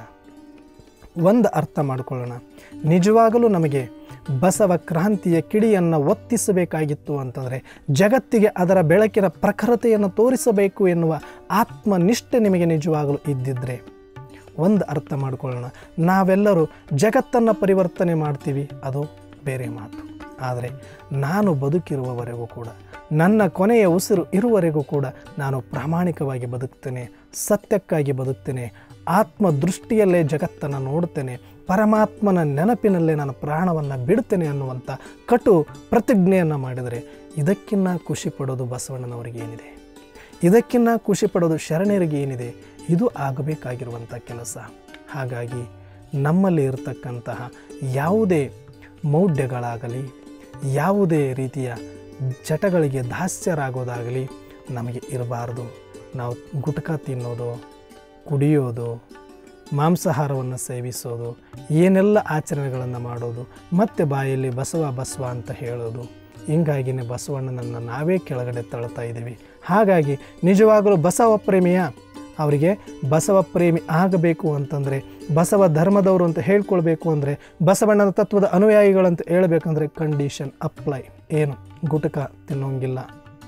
ಒಂದು ಅರ್ಥ ಮಾಡಿಕೊಳ್ಳೋಣ ನಿಜವಾಗಲೂ ನಮಗೆ ಬಸವ ಕ್ರಾಂತಿಯ ಕಿಡಿಯನ್ನು ಒತ್ತಿಸಬೇಕಾಗಿತ್ತು ಅಂತಂದರೆ ಜಗತ್ತಿಗೆ ಅದರ ಬೆಳಕಿನ ಪ್ರಖರತೆಯನ್ನು ತೋರಿಸಬೇಕು ಎನ್ನುವ ಆತ್ಮನಿಷ್ಠೆ ನಿಮಗೆ ನಿಜವಾಗಲೂ ಇದ್ದಿದ್ದರೆ ಒಂದು ಅರ್ಥ ಮಾಡ್ಕೊಳ್ಳೋಣ ನಾವೆಲ್ಲರೂ ಜಗತ್ತನ್ನು ಪರಿವರ್ತನೆ ಮಾಡ್ತೀವಿ ಅದು ಬೇರೆ ಮಾತು ಆದರೆ ನಾನು ಬದುಕಿರುವವರೆಗೂ ಕೂಡ ನನ್ನ ಕೊನೆಯ ಉಸಿರು ಇರುವವರೆಗೂ ಕೂಡ ನಾನು ಪ್ರಾಮಾಣಿಕವಾಗಿ ಬದುಕ್ತೇನೆ ಸತ್ಯಕ್ಕಾಗಿ ಬದುಕ್ತೇನೆ ಆತ್ಮ ದೃಷ್ಟಿಯಲ್ಲೇ ಜಗತ್ತನ್ನು ನೋಡ್ತೇನೆ ಪರಮಾತ್ಮನ ನೆನಪಿನಲ್ಲೇ ನಾನು ಪ್ರಾಣವನ್ನು ಬಿಡ್ತೇನೆ ಅನ್ನುವಂಥ ಕಟು ಪ್ರತಿಜ್ಞೆಯನ್ನು ಮಾಡಿದರೆ ಇದಕ್ಕಿನ್ನ ಖುಷಿ ಪಡೋದು ಬಸವಣ್ಣನವರಿಗೆ ಏನಿದೆ ಇದಕ್ಕಿನ್ನ ಖುಷಿ ಪಡೋದು ಶರಣರಿಗೆ ಏನಿದೆ ಇದು ಆಗಬೇಕಾಗಿರುವಂಥ ಕೆಲಸ ಹಾಗಾಗಿ ನಮ್ಮಲ್ಲಿ ಇರತಕ್ಕಂತಹ ಯಾವುದೇ ಮೌಢ್ಯಗಳಾಗಲಿ ಯಾವುದೇ ರೀತಿಯ ಜಟಗಳಿಗೆ ದಾಸ್ಯರಾಗೋದಾಗಲಿ ನಮಗೆ ಇರಬಾರ್ದು ನಾವು ಗುಟ್ಕ ತಿನ್ನೋದು ಕುಡಿಯೋದು ಮಾಂಸಾಹಾರವನ್ನು ಸೇವಿಸೋದು ಏನೆಲ್ಲ ಆಚರಣೆಗಳನ್ನು ಮಾಡೋದು ಮತ್ತೆ ಬಾಯಲ್ಲಿ ಬಸವ ಬಸವ ಅಂತ ಹೇಳೋದು ಹಿಂಗಾಗಿನೇ ಬಸವಣ್ಣನನ್ನು ನಾವೇ ಕೆಳಗಡೆ ತಳ್ತಾ ಇದ್ದೀವಿ ಹಾಗಾಗಿ ನಿಜವಾಗಲೂ ಬಸವ ಪ್ರೇಮಿಯ ಅವರಿಗೆ ಬಸವ ಪ್ರೇಮಿ ಆಗಬೇಕು ಅಂತಂದರೆ ಬಸವ ಧರ್ಮದವರು ಅಂತ ಹೇಳ್ಕೊಳ್ಬೇಕು ಅಂದರೆ ಬಸವಣ್ಣನ ತತ್ವದ ಅನುಯಾಯಿಗಳಂತ ಹೇಳಬೇಕಂದ್ರೆ ಕಂಡೀಷನ್ ಅಪ್ಲೈ ಏನು ಗುಟಕ ತಿನ್ನೋಂಗಿಲ್ಲ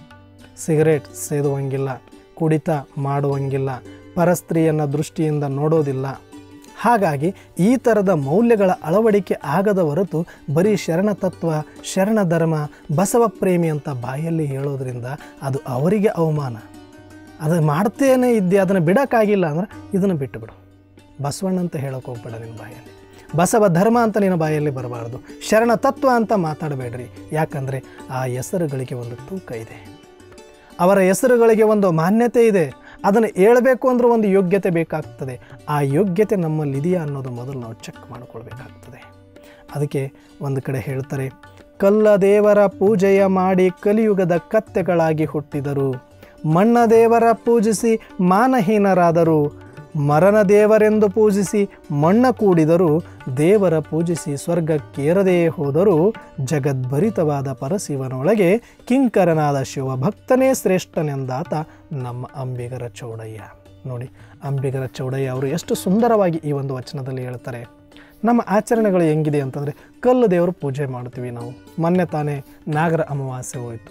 ಸಿಗರೇಟ್ ಸೇದುವಂಗಿಲ್ಲ ಕುಡಿತ ಮಾಡುವಂಗಿಲ್ಲ ಪರಸ್ತ್ರೀಯನ್ನ ದೃಷ್ಟಿಯಿಂದ ನೋಡೋದಿಲ್ಲ ಹಾಗಾಗಿ ಈ ಥರದ ಮೌಲ್ಯಗಳ ಅಳವಡಿಕೆ ಆಗದ ಹೊರತು ಬರೀ ಶರಣ ತತ್ವ ಶರಣ ಧರ್ಮ ಬಸವ ಪ್ರೇಮಿ ಅಂತ ಬಾಯಲ್ಲಿ ಹೇಳೋದ್ರಿಂದ ಅದು ಅವರಿಗೆ ಅವಮಾನ ಅದು ಮಾಡ್ತೇನೆ ಇದ್ದೆ ಅದನ್ನು ಬಿಡೋಕ್ಕಾಗಿಲ್ಲ ಅಂದ್ರೆ ಇದನ್ನು ಬಿಟ್ಟು ಬಿಡು ಬಸವಣ್ಣ ಅಂತ ಹೇಳೋಕೆ ಹೋಗ್ಬೇಡ ನಿನ್ನ ಬಾಯಲ್ಲಿ ಬಸವ ಧರ್ಮ ಅಂತ ನಿನ್ನ ಬಾಯಲ್ಲಿ ಬರಬಾರ್ದು ಶರಣ ತತ್ವ ಅಂತ ಮಾತಾಡಬೇಡ್ರಿ ಯಾಕಂದರೆ ಆ ಹೆಸರುಗಳಿಗೆ ಒಂದು ತೂಕ ಇದೆ ಅವರ ಹೆಸರುಗಳಿಗೆ ಒಂದು ಮಾನ್ಯತೆ ಇದೆ ಅದನ್ನು ಹೇಳಬೇಕು ಅಂದ್ರೆ ಒಂದು ಯೋಗ್ಯತೆ ಬೇಕಾಗ್ತದೆ ಆ ಯೋಗ್ಯತೆ ನಮ್ಮಲ್ಲಿ ಇದೆಯಾ ಅನ್ನೋದು ಮೊದಲು ನಾವು ಚೆಕ್ ಮಾಡಿಕೊಳ್ಬೇಕಾಗ್ತದೆ ಅದಕ್ಕೆ ಒಂದು ಕಡೆ ಹೇಳ್ತಾರೆ ಕಲ್ಲ ದೇವರ ಪೂಜೆಯ ಮಾಡಿ ಕಲಿಯುಗದ ಕತ್ತೆಗಳಾಗಿ ಹುಟ್ಟಿದರು ಮಣ್ಣ ದೇವರ ಪೂಜಿಸಿ ಮಾನಹೀನರಾದರು ಮರಣ ದೇವರೆಂದು ಪೂಜಿಸಿ ಮಣ್ಣ ಕೂಡಿದರು ದೇವರ ಪೂಜಿಸಿ ಸ್ವರ್ಗಕ್ಕೇರದೇ ಹೋದರೂ ಜಗದ್ಭರಿತವಾದ ಪರಶಿವನೊಳಗೆ ಕಿಂಕರನಾದ ಶಿವಭಕ್ತನೇ ಶ್ರೇಷ್ಠನೆಂದಾತ ನಮ್ಮ ಅಂಬಿಗರ ಚೌಡಯ್ಯ ನೋಡಿ ಅಂಬಿಗರ ಚೌಡಯ್ಯ ಅವರು ಎಷ್ಟು ಸುಂದರವಾಗಿ ಈ ಒಂದು ವಚನದಲ್ಲಿ ಹೇಳ್ತಾರೆ ನಮ್ಮ ಆಚರಣೆಗಳು ಹೆಂಗಿದೆ ಅಂತಂದರೆ ಕಲ್ಲು ದೇವರು ಪೂಜೆ ಮಾಡ್ತೀವಿ ನಾವು ಮೊನ್ನೆ ತಾನೇ ನಾಗರ ಅಮಾವಾಸ್ಯೆ ಹೋಯಿತು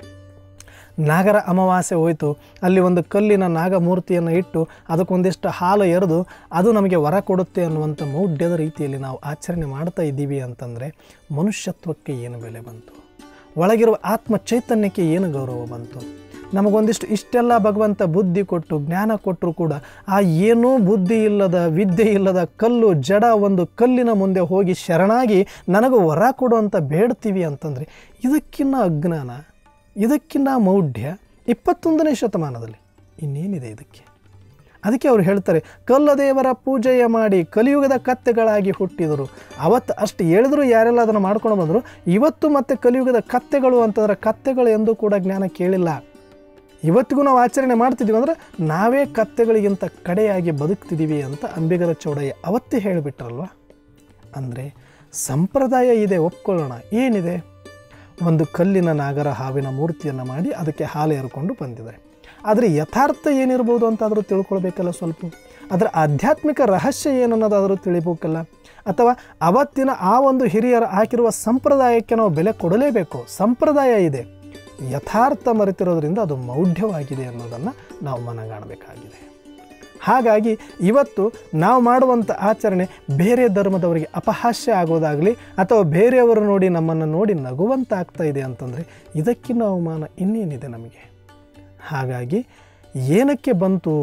ನಾಗರ ಅಮಾವಾಸ್ಯೆ ಹೋಯಿತು ಅಲ್ಲಿ ಒಂದು ಕಲ್ಲಿನ ನಾಗಮೂರ್ತಿಯನ್ನು ಇಟ್ಟು ಅದಕ್ಕೊಂದಿಷ್ಟು ಹಾಲು ಎರೆದು ಅದು ನಮಗೆ ವರ ಕೊಡುತ್ತೆ ಅನ್ನುವಂಥ ಮೌಢ್ಯದ ರೀತಿಯಲ್ಲಿ ನಾವು ಆಚರಣೆ ಮಾಡ್ತಾ ಇದ್ದೀವಿ ಅಂತಂದರೆ ಮನುಷ್ಯತ್ವಕ್ಕೆ ಏನು ಬೆಲೆ ಬಂತು ಒಳಗಿರುವ ಆತ್ಮ ಚೈತನ್ಯಕ್ಕೆ ಏನು ಗೌರವ ಬಂತು ನಮಗೊಂದಿಷ್ಟು ಇಷ್ಟೆಲ್ಲ ಭಗವಂತ ಬುದ್ಧಿ ಕೊಟ್ಟು ಜ್ಞಾನ ಕೊಟ್ಟರು ಕೂಡ ಆ ಏನೂ ಬುದ್ಧಿ ಇಲ್ಲದ ವಿದ್ಯೆ ಇಲ್ಲದ ಕಲ್ಲು ಜಡ ಒಂದು ಕಲ್ಲಿನ ಮುಂದೆ ಹೋಗಿ ಶರಣಾಗಿ ನನಗೆ ವರ ಕೊಡು ಅಂತ ಬೇಡ್ತೀವಿ ಅಂತಂದರೆ ಇದಕ್ಕಿನ್ನ ಅಜ್ಞಾನ ಇದಕ್ಕಿನ್ನ ಮೌಢ್ಯ ಇಪ್ಪತ್ತೊಂದನೇ ಶತಮಾನದಲ್ಲಿ ಇನ್ನೇನಿದೆ ಇದಕ್ಕೆ ಅದಕ್ಕೆ ಅವ್ರು ಹೇಳ್ತಾರೆ ಕಲ್ಲದೇವರ ಪೂಜೆಯ ಮಾಡಿ ಕಲಿಯುಗದ ಕತ್ತೆಗಳಾಗಿ ಹುಟ್ಟಿದರು ಅವತ್ತು ಅಷ್ಟು ಹೇಳಿದ್ರು ಯಾರೆಲ್ಲ ಅದನ್ನು ಮಾಡ್ಕೊಂಡು ಬಂದರು ಇವತ್ತು ಮತ್ತೆ ಕಲಿಯುಗದ ಕತ್ತೆಗಳು ಅಂತಂದ್ರೆ ಕತ್ತೆಗಳು ಎಂದೂ ಕೂಡ ಜ್ಞಾನ ಕೇಳಿಲ್ಲ ಇವತ್ತಿಗೂ ನಾವು ಆಚರಣೆ ಮಾಡ್ತಿದ್ದೀವಿ ಅಂದರೆ ನಾವೇ ಕತ್ತೆಗಳಿಗಿಂತ ಕಡೆಯಾಗಿ ಬದುಕ್ತಿದ್ದೀವಿ ಅಂತ ಅಂಬಿಗರ ಚೌಡಯ್ಯ ಅವತ್ತೇ ಹೇಳಿಬಿಟ್ರಲ್ವ ಅಂದರೆ ಸಂಪ್ರದಾಯ ಇದೆ ಒಪ್ಕೊಳ್ಳೋಣ ಏನಿದೆ ಒಂದು ಕಲ್ಲಿನ ನಾಗರ ಹಾವಿನ ಮೂರ್ತಿಯನ್ನು ಮಾಡಿ ಅದಕ್ಕೆ ಹಾಲು ಏರ್ಕೊಂಡು ಬಂದಿದೆ ಆದರೆ ಯಥಾರ್ಥ ಏನಿರ್ಬೋದು ಅಂತಾದರೂ ತಿಳ್ಕೊಳ್ಬೇಕಲ್ಲ ಸ್ವಲ್ಪ ಅದರ ಆಧ್ಯಾತ್ಮಿಕ ರಹಸ್ಯ ಏನು ಅನ್ನೋದಾದರೂ ತಿಳಿಬೇಕಲ್ಲ ಅಥವಾ ಅವತ್ತಿನ ಆ ಒಂದು ಹಿರಿಯರು ಹಾಕಿರುವ ಸಂಪ್ರದಾಯಕ್ಕೆ ನಾವು ಬೆಲೆ ಕೊಡಲೇಬೇಕು ಸಂಪ್ರದಾಯ ಇದೆ ಯಥಾರ್ಥ ಮರೆತಿರೋದ್ರಿಂದ ಅದು ಮೌಢ್ಯವಾಗಿದೆ ಅನ್ನೋದನ್ನು ನಾವು ಮನಗಾಣಬೇಕಾಗಿದೆ ಹಾಗಾಗಿ ಇವತ್ತು ನಾವು ಮಾಡುವಂಥ ಆಚರಣೆ ಬೇರೆ ಧರ್ಮದವರಿಗೆ ಅಪಹಾಸ್ಯ ಆಗೋದಾಗಲಿ ಅಥವಾ ಬೇರೆಯವರು ನೋಡಿ ನಮ್ಮನ್ನು ನೋಡಿ ನಗುವಂತ ಆಗ್ತಾ ಇದೆ ಅಂತಂದರೆ ಇದಕ್ಕಿನ್ನ ಅವಮಾನ ಇನ್ನೇನಿದೆ ನಮಗೆ ಹಾಗಾಗಿ ಏನಕ್ಕೆ ಬಂತು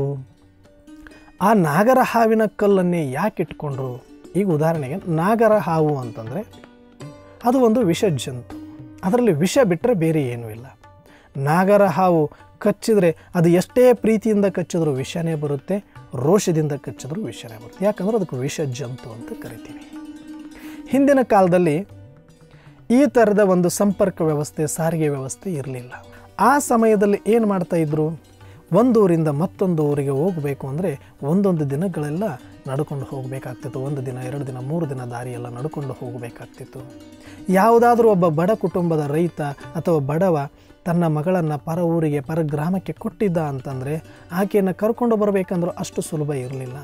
ಆ ನಾಗರ ಹಾವಿನ ಕಲ್ಲನ್ನೇ ಯಾಕೆ ಇಟ್ಕೊಂಡ್ರು ಈಗ ಉದಾಹರಣೆಗೆ ನಾಗರ ಹಾವು ಅಂತಂದರೆ ಅದು ಒಂದು ವಿಷ ಜಂತು ಅದರಲ್ಲಿ ವಿಷ ಬಿಟ್ಟರೆ ಬೇರೆ ಏನೂ ಇಲ್ಲ ನಾಗರ ಹಾವು ಕಚ್ಚಿದರೆ ಅದು ಎಷ್ಟೇ ಪ್ರೀತಿಯಿಂದ ಕಚ್ಚಿದ್ರೂ ವಿಷನೇ ಬರುತ್ತೆ ರೋಷದಿಂದ ಕಚ್ಚಿದ್ರೂ ವಿಷನೇ ಬರುತ್ತೆ ಯಾಕಂದ್ರೆ ಅದಕ್ಕೆ ವಿಷ ಜಂತು ಅಂತ ಕರಿತೀವಿ ಹಿಂದಿನ ಕಾಲದಲ್ಲಿ ಈ ಥರದ ಒಂದು ಸಂಪರ್ಕ ವ್ಯವಸ್ಥೆ ಸಾರಿಗೆ ವ್ಯವಸ್ಥೆ ಇರಲಿಲ್ಲ ಆ ಸಮಯದಲ್ಲಿ ಏನು ಮಾಡ್ತಾ ಇದ್ರು ಒಂದು ಊರಿಂದ ಮತ್ತೊಂದು ಊರಿಗೆ ಹೋಗಬೇಕು ಅಂದರೆ ಒಂದೊಂದು ದಿನಗಳೆಲ್ಲ ನಡ್ಕೊಂಡು ಹೋಗಬೇಕಾಗ್ತಿತ್ತು ಒಂದು ದಿನ ಎರಡು ದಿನ ಮೂರು ದಿನ ದಾರಿಯೆಲ್ಲ ನಡ್ಕೊಂಡು ಹೋಗಬೇಕಾಗ್ತಿತ್ತು ಯಾವುದಾದ್ರೂ ಒಬ್ಬ ಬಡ ಕುಟುಂಬದ ರೈತ ಅಥವಾ ಬಡವ ತನ್ನ ಮಗಳನ್ನು ಪರ ಊರಿಗೆ ಪರ ಗ್ರಾಮಕ್ಕೆ ಕೊಟ್ಟಿದ್ದ ಅಂತಂದರೆ ಆಕೆಯನ್ನು ಕರ್ಕೊಂಡು ಬರಬೇಕಂದ್ರೂ ಅಷ್ಟು ಸುಲಭ ಇರಲಿಲ್ಲ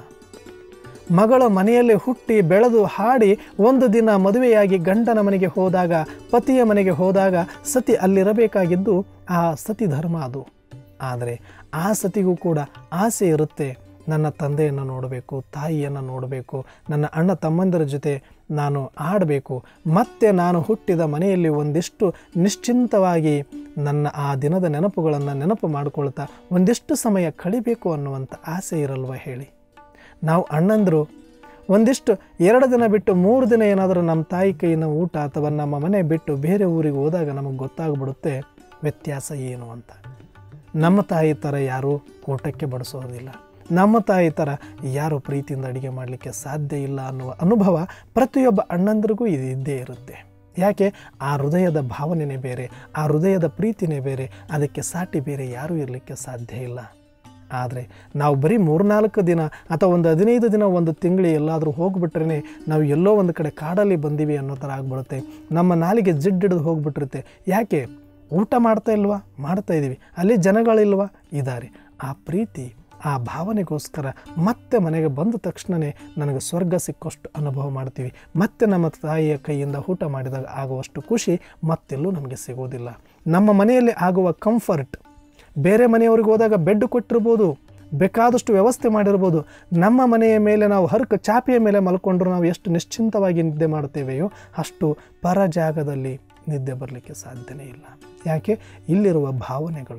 ಮಗಳು ಮನೆಯಲ್ಲಿ ಹುಟ್ಟಿ ಬೆಳೆದು ಹಾಡಿ ಒಂದು ದಿನ ಮದುವೆಯಾಗಿ ಗಂಡನ ಮನೆಗೆ ಹೋದಾಗ ಪತಿಯ ಮನೆಗೆ ಹೋದಾಗ ಸತಿ ಅಲ್ಲಿರಬೇಕಾಗಿದ್ದು ಆ ಸತಿ ಧರ್ಮ ಅದು ಆದರೆ ಆ ಸತಿಗೂ ಕೂಡ ಆಸೆ ಇರುತ್ತೆ ನನ್ನ ತಂದೆಯನ್ನು ನೋಡಬೇಕು ತಾಯಿಯನ್ನು ನೋಡಬೇಕು ನನ್ನ ಅಣ್ಣ ತಮ್ಮಂದಿರ ಜೊತೆ ನಾನು ಆಡಬೇಕು ಮತ್ತೆ ನಾನು ಹುಟ್ಟಿದ ಮನೆಯಲ್ಲಿ ಒಂದಿಷ್ಟು ನಿಶ್ಚಿಂತವಾಗಿ ನನ್ನ ಆ ದಿನದ ನೆನಪುಗಳನ್ನು ನೆನಪು ಮಾಡಿಕೊಳ್ತಾ ಒಂದಿಷ್ಟು ಸಮಯ ಕಳಿಬೇಕು ಅನ್ನುವಂಥ ಆಸೆ ಇರಲ್ವ ಹೇಳಿ ನಾವು ಅಣ್ಣಂದರು ಒಂದಿಷ್ಟು ಎರಡು ದಿನ ಬಿಟ್ಟು ಮೂರು ದಿನ ಏನಾದರೂ ನಮ್ಮ ತಾಯಿ ಕೈಯಿಂದ ಊಟ ಅಥವಾ ನಮ್ಮ ಮನೆ ಬಿಟ್ಟು ಬೇರೆ ಊರಿಗೆ ಹೋದಾಗ ನಮಗೆ ಗೊತ್ತಾಗ್ಬಿಡುತ್ತೆ ವ್ಯತ್ಯಾಸ ಏನು ಅಂತ ನಮ್ಮ ತಾಯಿ ಥರ ಯಾರೂ ಊಟಕ್ಕೆ ಬಡಿಸೋದಿಲ್ಲ ನಮ್ಮ ತಾಯಿ ಥರ ಯಾರು ಪ್ರೀತಿಯಿಂದ ಅಡುಗೆ ಮಾಡಲಿಕ್ಕೆ ಸಾಧ್ಯ ಇಲ್ಲ ಅನ್ನುವ ಅನುಭವ ಪ್ರತಿಯೊಬ್ಬ ಅಣ್ಣಂದ್ರಿಗೂ ಇದು ಇದ್ದೇ ಇರುತ್ತೆ ಯಾಕೆ ಆ ಹೃದಯದ ಭಾವನೆನೇ ಬೇರೆ ಆ ಹೃದಯದ ಪ್ರೀತಿನೇ ಬೇರೆ ಅದಕ್ಕೆ ಸಾಟಿ ಬೇರೆ ಯಾರೂ ಇರಲಿಕ್ಕೆ ಸಾಧ್ಯ ಇಲ್ಲ ಆದರೆ ನಾವು ಬರೀ ಮೂರ್ನಾಲ್ಕು ದಿನ ಅಥವಾ ಒಂದು ಹದಿನೈದು ದಿನ ಒಂದು ತಿಂಗಳು ಎಲ್ಲಾದರೂ ಹೋಗ್ಬಿಟ್ರೇ ನಾವು ಎಲ್ಲೋ ಒಂದು ಕಡೆ ಕಾಡಲ್ಲಿ ಬಂದೀವಿ ಅನ್ನೋ ಥರ ಆಗ್ಬಿಡುತ್ತೆ ನಮ್ಮ ನಾಲಿಗೆ ಜಿಡ್ಡಿಡಿದು ಹೋಗ್ಬಿಟ್ಟಿರುತ್ತೆ ಯಾಕೆ ಊಟ ಮಾಡ್ತಾ ಇಲ್ವಾ ಮಾಡ್ತಾ ಇದ್ದೀವಿ ಅಲ್ಲಿ ಜನಗಳಿಲ್ವಾ ಇದ್ದಾರೆ ಆ ಪ್ರೀತಿ ಆ ಭಾವನೆಗೋಸ್ಕರ ಮತ್ತೆ ಮನೆಗೆ ಬಂದ ತಕ್ಷಣವೇ ನನಗೆ ಸ್ವರ್ಗ ಸಿಕ್ಕಷ್ಟು ಅನುಭವ ಮಾಡ್ತೀವಿ ಮತ್ತೆ ನಮ್ಮ ತಾಯಿಯ ಕೈಯಿಂದ ಊಟ ಮಾಡಿದಾಗ ಆಗುವಷ್ಟು ಖುಷಿ ಮತ್ತೆಲ್ಲೂ ನಮಗೆ ಸಿಗೋದಿಲ್ಲ ನಮ್ಮ ಮನೆಯಲ್ಲಿ ಆಗುವ ಕಂಫರ್ಟ್ ಬೇರೆ ಮನೆಯವ್ರಿಗೆ ಹೋದಾಗ ಬೆಡ್ ಕೊಟ್ಟಿರ್ಬೋದು ಬೇಕಾದಷ್ಟು ವ್ಯವಸ್ಥೆ ಮಾಡಿರ್ಬೋದು ನಮ್ಮ ಮನೆಯ ಮೇಲೆ ನಾವು ಹರಕ ಚಾಪೆಯ ಮೇಲೆ ಮಲ್ಕೊಂಡ್ರು ನಾವು ಎಷ್ಟು ನಿಶ್ಚಿಂತವಾಗಿ ನಿದ್ದೆ ಮಾಡ್ತೇವೆಯೋ ಅಷ್ಟು ಪರ ಜಾಗದಲ್ಲಿ ನಿದ್ದೆ ಬರಲಿಕ್ಕೆ ಸಾಧ್ಯನೇ ಇಲ್ಲ ಯಾಕೆ ಇಲ್ಲಿರುವ ಭಾವನೆಗಳು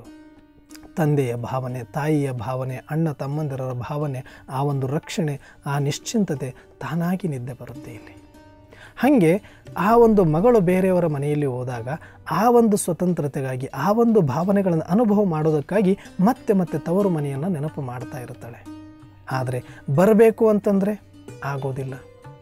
ತಂದೆಯ ಭಾವನೆ ತಾಯಿಯ ಭಾವನೆ ಅಣ್ಣ ತಮ್ಮಂದಿರರ ಭಾವನೆ ಆ ಒಂದು ರಕ್ಷಣೆ ಆ ನಿಶ್ಚಿಂತತೆ ತಾನಾಗಿ ನಿದ್ದೆ ಬರುತ್ತೆ ಇಲ್ಲಿ ಹಾಗೆ ಆ ಒಂದು ಮಗಳು ಬೇರೆಯವರ ಮನೆಯಲ್ಲಿ ಹೋದಾಗ ಆ ಒಂದು ಸ್ವತಂತ್ರತೆಗಾಗಿ ಆ ಒಂದು ಭಾವನೆಗಳನ್ನು ಅನುಭವ ಮಾಡೋದಕ್ಕಾಗಿ ಮತ್ತೆ ಮತ್ತೆ ತವರು ಮನೆಯನ್ನು ನೆನಪು ಮಾಡ್ತಾ ಇರ್ತಾಳೆ ಆದರೆ ಬರಬೇಕು ಅಂತಂದರೆ ಆಗೋದಿಲ್ಲ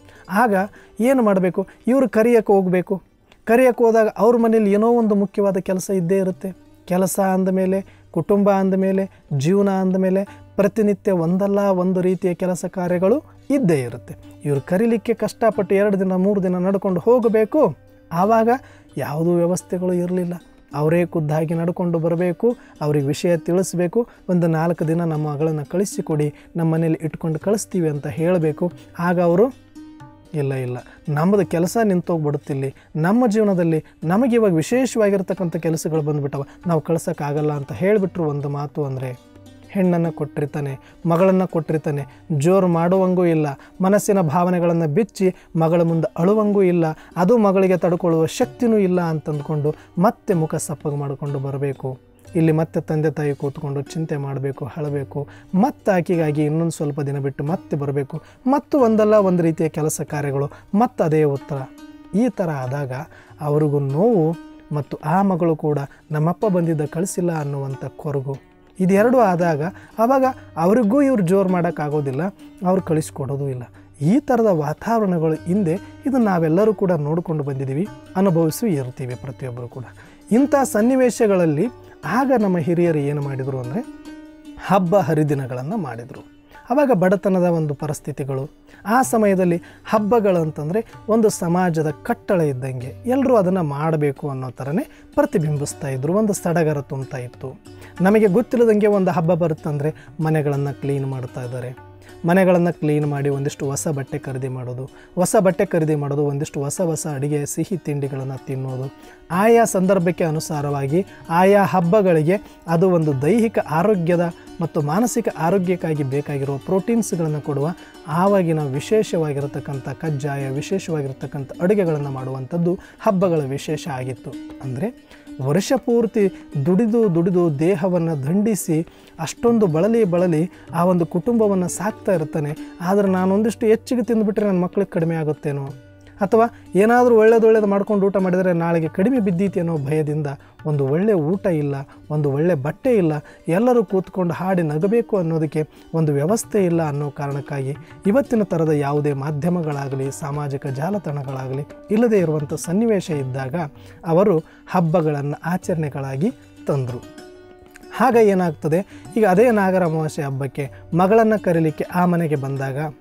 ಆಗ ಏನು ಮಾಡಬೇಕು ಇವರು ಕರಿಯಕ್ಕೆ ಹೋಗಬೇಕು ಕರಿಯಕ್ಕೆ ಹೋದಾಗ ಅವ್ರ ಮನೇಲಿ ಏನೋ ಒಂದು ಮುಖ್ಯವಾದ ಕೆಲಸ ಇದ್ದೇ ಇರುತ್ತೆ ಕೆಲಸ ಅಂದಮೇಲೆ ಕುಟುಂಬ ಅಂದಮೇಲೆ ಜೀವನ ಅಂದಮೇಲೆ ಪ್ರತಿನಿತ್ಯ ಒಂದಲ್ಲ ಒಂದು ರೀತಿಯ ಕೆಲಸ ಕಾರ್ಯಗಳು ಇದ್ದೇ ಇರುತ್ತೆ ಇವರು ಕರೀಲಿಕ್ಕೆ ಕಷ್ಟಪಟ್ಟು ಎರಡು ದಿನ ಮೂರು ದಿನ ನಡ್ಕೊಂಡು ಹೋಗಬೇಕು ಆವಾಗ ಯಾವುದೂ ವ್ಯವಸ್ಥೆಗಳು ಇರಲಿಲ್ಲ ಅವರೇ ಖುದ್ದಾಗಿ ನಡ್ಕೊಂಡು ಬರಬೇಕು ಅವ್ರಿಗೆ ವಿಷಯ ತಿಳಿಸ್ಬೇಕು ಒಂದು ನಾಲ್ಕು ದಿನ ನಮ್ಮ ಮಗಳನ್ನು ಕಳಿಸಿಕೊಡಿ ನಮ್ಮ ಮನೇಲಿ ಇಟ್ಕೊಂಡು ಕಳಿಸ್ತೀವಿ ಅಂತ ಹೇಳಬೇಕು ಆಗ ಅವರು ಇಲ್ಲ ಇಲ್ಲ ನಮ್ಮದು ಕೆಲಸ ನಿಂತೋಗ್ಬಿಡುತ್ತಿಲ್ಲಿ ನಮ್ಮ ಜೀವನದಲ್ಲಿ ನಮಗೆ ಇವಾಗ ವಿಶೇಷವಾಗಿರ್ತಕ್ಕಂಥ ಕೆಲಸಗಳು ಬಂದುಬಿಟ್ಟವ ನಾವು ಕಳ್ಸೋಕ್ಕಾಗಲ್ಲ ಅಂತ ಹೇಳಿಬಿಟ್ರು ಒಂದು ಮಾತು ಅಂದರೆ ಹೆಣ್ಣನ್ನು ಕೊಟ್ಟಿರ್ತಾನೆ ಮಗಳನ್ನು ಕೊಟ್ಟಿರ್ತಾನೆ ಜೋರು ಮಾಡುವಂಗೂ ಇಲ್ಲ ಮನಸ್ಸಿನ ಭಾವನೆಗಳನ್ನು ಬಿಚ್ಚಿ ಮಗಳ ಮುಂದೆ ಅಳುವಂಗೂ ಇಲ್ಲ ಅದು ಮಗಳಿಗೆ ತಡ್ಕೊಳ್ಳುವ ಶಕ್ತಿನೂ ಇಲ್ಲ ಅಂತಂದ್ಕೊಂಡು ಮತ್ತೆ ಮುಖ ಸಪ್ಪಗೆ ಮಾಡಿಕೊಂಡು ಬರಬೇಕು ಇಲ್ಲಿ ಮತ್ತೆ ತಂದೆ ತಾಯಿ ಕೂತ್ಕೊಂಡು ಚಿಂತೆ ಮಾಡಬೇಕು ಹಳಬೇಕು ಮತ್ತೆ ಆಕೆಗಾಗಿ ಇನ್ನೊಂದು ಸ್ವಲ್ಪ ದಿನ ಬಿಟ್ಟು ಮತ್ತೆ ಬರಬೇಕು ಮತ್ತು ಒಂದಲ್ಲ ಒಂದು ರೀತಿಯ ಕೆಲಸ ಕಾರ್ಯಗಳು ಮತ್ತು ಅದೇ ಉತ್ತರ ಈ ಥರ ಆದಾಗ ಅವ್ರಿಗೂ ನೋವು ಮತ್ತು ಆ ಮಗಳು ಕೂಡ ನಮ್ಮಪ್ಪ ಬಂದಿದ್ದ ಕಳಿಸಿಲ್ಲ ಅನ್ನುವಂಥ ಕೊರಗು ಇದೆರಡು ಆದಾಗ ಆವಾಗ ಅವ್ರಿಗೂ ಇವ್ರು ಜೋರು ಮಾಡೋಕ್ಕಾಗೋದಿಲ್ಲ ಅವ್ರು ಕಳಿಸ್ಕೊಡೋದು ಇಲ್ಲ ಈ ಥರದ ವಾತಾವರಣಗಳು ಹಿಂದೆ ಇದು ನಾವೆಲ್ಲರೂ ಕೂಡ ನೋಡಿಕೊಂಡು ಬಂದಿದ್ದೀವಿ ಅನುಭವಿಸಿ ಇರ್ತೀವಿ ಪ್ರತಿಯೊಬ್ಬರು ಕೂಡ ಇಂಥ ಸನ್ನಿವೇಶಗಳಲ್ಲಿ ಆಗ ನಮ್ಮ ಹಿರಿಯರು ಏನು ಮಾಡಿದರು ಅಂದರೆ ಹಬ್ಬ ಹರಿದಿನಗಳನ್ನು ಮಾಡಿದರು ಆವಾಗ ಬಡತನದ ಒಂದು ಪರಿಸ್ಥಿತಿಗಳು ಆ ಸಮಯದಲ್ಲಿ ಹಬ್ಬಗಳು ಅಂತಂದರೆ ಒಂದು ಸಮಾಜದ ಕಟ್ಟಳೆ ಇದ್ದಂಗೆ ಎಲ್ಲರೂ ಅದನ್ನು ಮಾಡಬೇಕು ಅನ್ನೋ ಥರನೇ ಪ್ರತಿಬಿಂಬಿಸ್ತಾ ಇದ್ದರು ಒಂದು ಸಡಗರ ತುಂಬ್ತಾ ಇತ್ತು ನಮಗೆ ಗೊತ್ತಿಲ್ಲದಂಗೆ ಒಂದು ಹಬ್ಬ ಬರುತ್ತಂದರೆ ಮನೆಗಳನ್ನು ಕ್ಲೀನ್ ಮಾಡ್ತಾ ಇದ್ದಾರೆ ಮನೆಗಳನ್ನು ಕ್ಲೀನ್ ಮಾಡಿ ಒಂದಿಷ್ಟು ಹೊಸ ಬಟ್ಟೆ ಖರೀದಿ ಮಾಡೋದು ಹೊಸ ಬಟ್ಟೆ ಖರೀದಿ ಮಾಡೋದು ಒಂದಿಷ್ಟು ಹೊಸ ಹೊಸ ಅಡುಗೆ ಸಿಹಿ ತಿಂಡಿಗಳನ್ನು ತಿನ್ನೋದು ಆಯಾ ಸಂದರ್ಭಕ್ಕೆ ಅನುಸಾರವಾಗಿ ಆಯಾ ಹಬ್ಬಗಳಿಗೆ ಅದು ಒಂದು ದೈಹಿಕ ಆರೋಗ್ಯದ ಮತ್ತು ಮಾನಸಿಕ ಆರೋಗ್ಯಕ್ಕಾಗಿ ಬೇಕಾಗಿರುವ ಪ್ರೋಟೀನ್ಸ್ಗಳನ್ನು ಕೊಡುವ ಆವಾಗಿನ ವಿಶೇಷವಾಗಿರತಕ್ಕಂಥ ಕಜ್ಜಾಯ ವಿಶೇಷವಾಗಿರತಕ್ಕಂಥ ಅಡುಗೆಗಳನ್ನು ಮಾಡುವಂಥದ್ದು ಹಬ್ಬಗಳ ವಿಶೇಷ ಆಗಿತ್ತು ಅಂದರೆ ವರ್ಷ ಪೂರ್ತಿ ದುಡಿದು ದುಡಿದು ದೇಹವನ್ನು ದಂಡಿಸಿ ಅಷ್ಟೊಂದು ಬಳಲಿ ಬಳಲಿ ಆ ಒಂದು ಕುಟುಂಬವನ್ನು ಸಾಕ್ತಾ ಇರ್ತಾನೆ ಆದರೆ ನಾನೊಂದಿಷ್ಟು ಹೆಚ್ಚಿಗೆ ತಿಂದುಬಿಟ್ರೆ ನನ್ನ ಮಕ್ಕಳಿಗೆ ಕಡಿಮೆ ಆಗುತ್ತೇನೋ ಅಥವಾ ಏನಾದರೂ ಒಳ್ಳೇದು ಒಳ್ಳೇದು ಮಾಡ್ಕೊಂಡು ಊಟ ಮಾಡಿದರೆ ನಾಳೆಗೆ ಕಡಿಮೆ ಬಿದ್ದೀತಿ ಅನ್ನೋ ಭಯದಿಂದ ಒಂದು ಒಳ್ಳೆಯ ಊಟ ಇಲ್ಲ ಒಂದು ಒಳ್ಳೆಯ ಬಟ್ಟೆ ಇಲ್ಲ ಎಲ್ಲರೂ ಕೂತ್ಕೊಂಡು ಹಾಡಿ ನಗಬೇಕು ಅನ್ನೋದಕ್ಕೆ ಒಂದು ವ್ಯವಸ್ಥೆ ಇಲ್ಲ ಅನ್ನೋ ಕಾರಣಕ್ಕಾಗಿ ಇವತ್ತಿನ ಥರದ ಯಾವುದೇ ಮಾಧ್ಯಮಗಳಾಗಲಿ ಸಾಮಾಜಿಕ ಜಾಲತಾಣಗಳಾಗಲಿ ಇಲ್ಲದೇ ಇರುವಂಥ ಸನ್ನಿವೇಶ ಇದ್ದಾಗ ಅವರು ಹಬ್ಬಗಳನ್ನು ಆಚರಣೆಗಳಾಗಿ ತಂದರು ಆಗ ಏನಾಗ್ತದೆ ಈಗ ಅದೇ ನಾಗರ ಅಮಾವಾಸ್ಯೆ ಹಬ್ಬಕ್ಕೆ ಮಗಳನ್ನು ಕರೀಲಿಕ್ಕೆ ಆ ಮನೆಗೆ ಬಂದಾಗ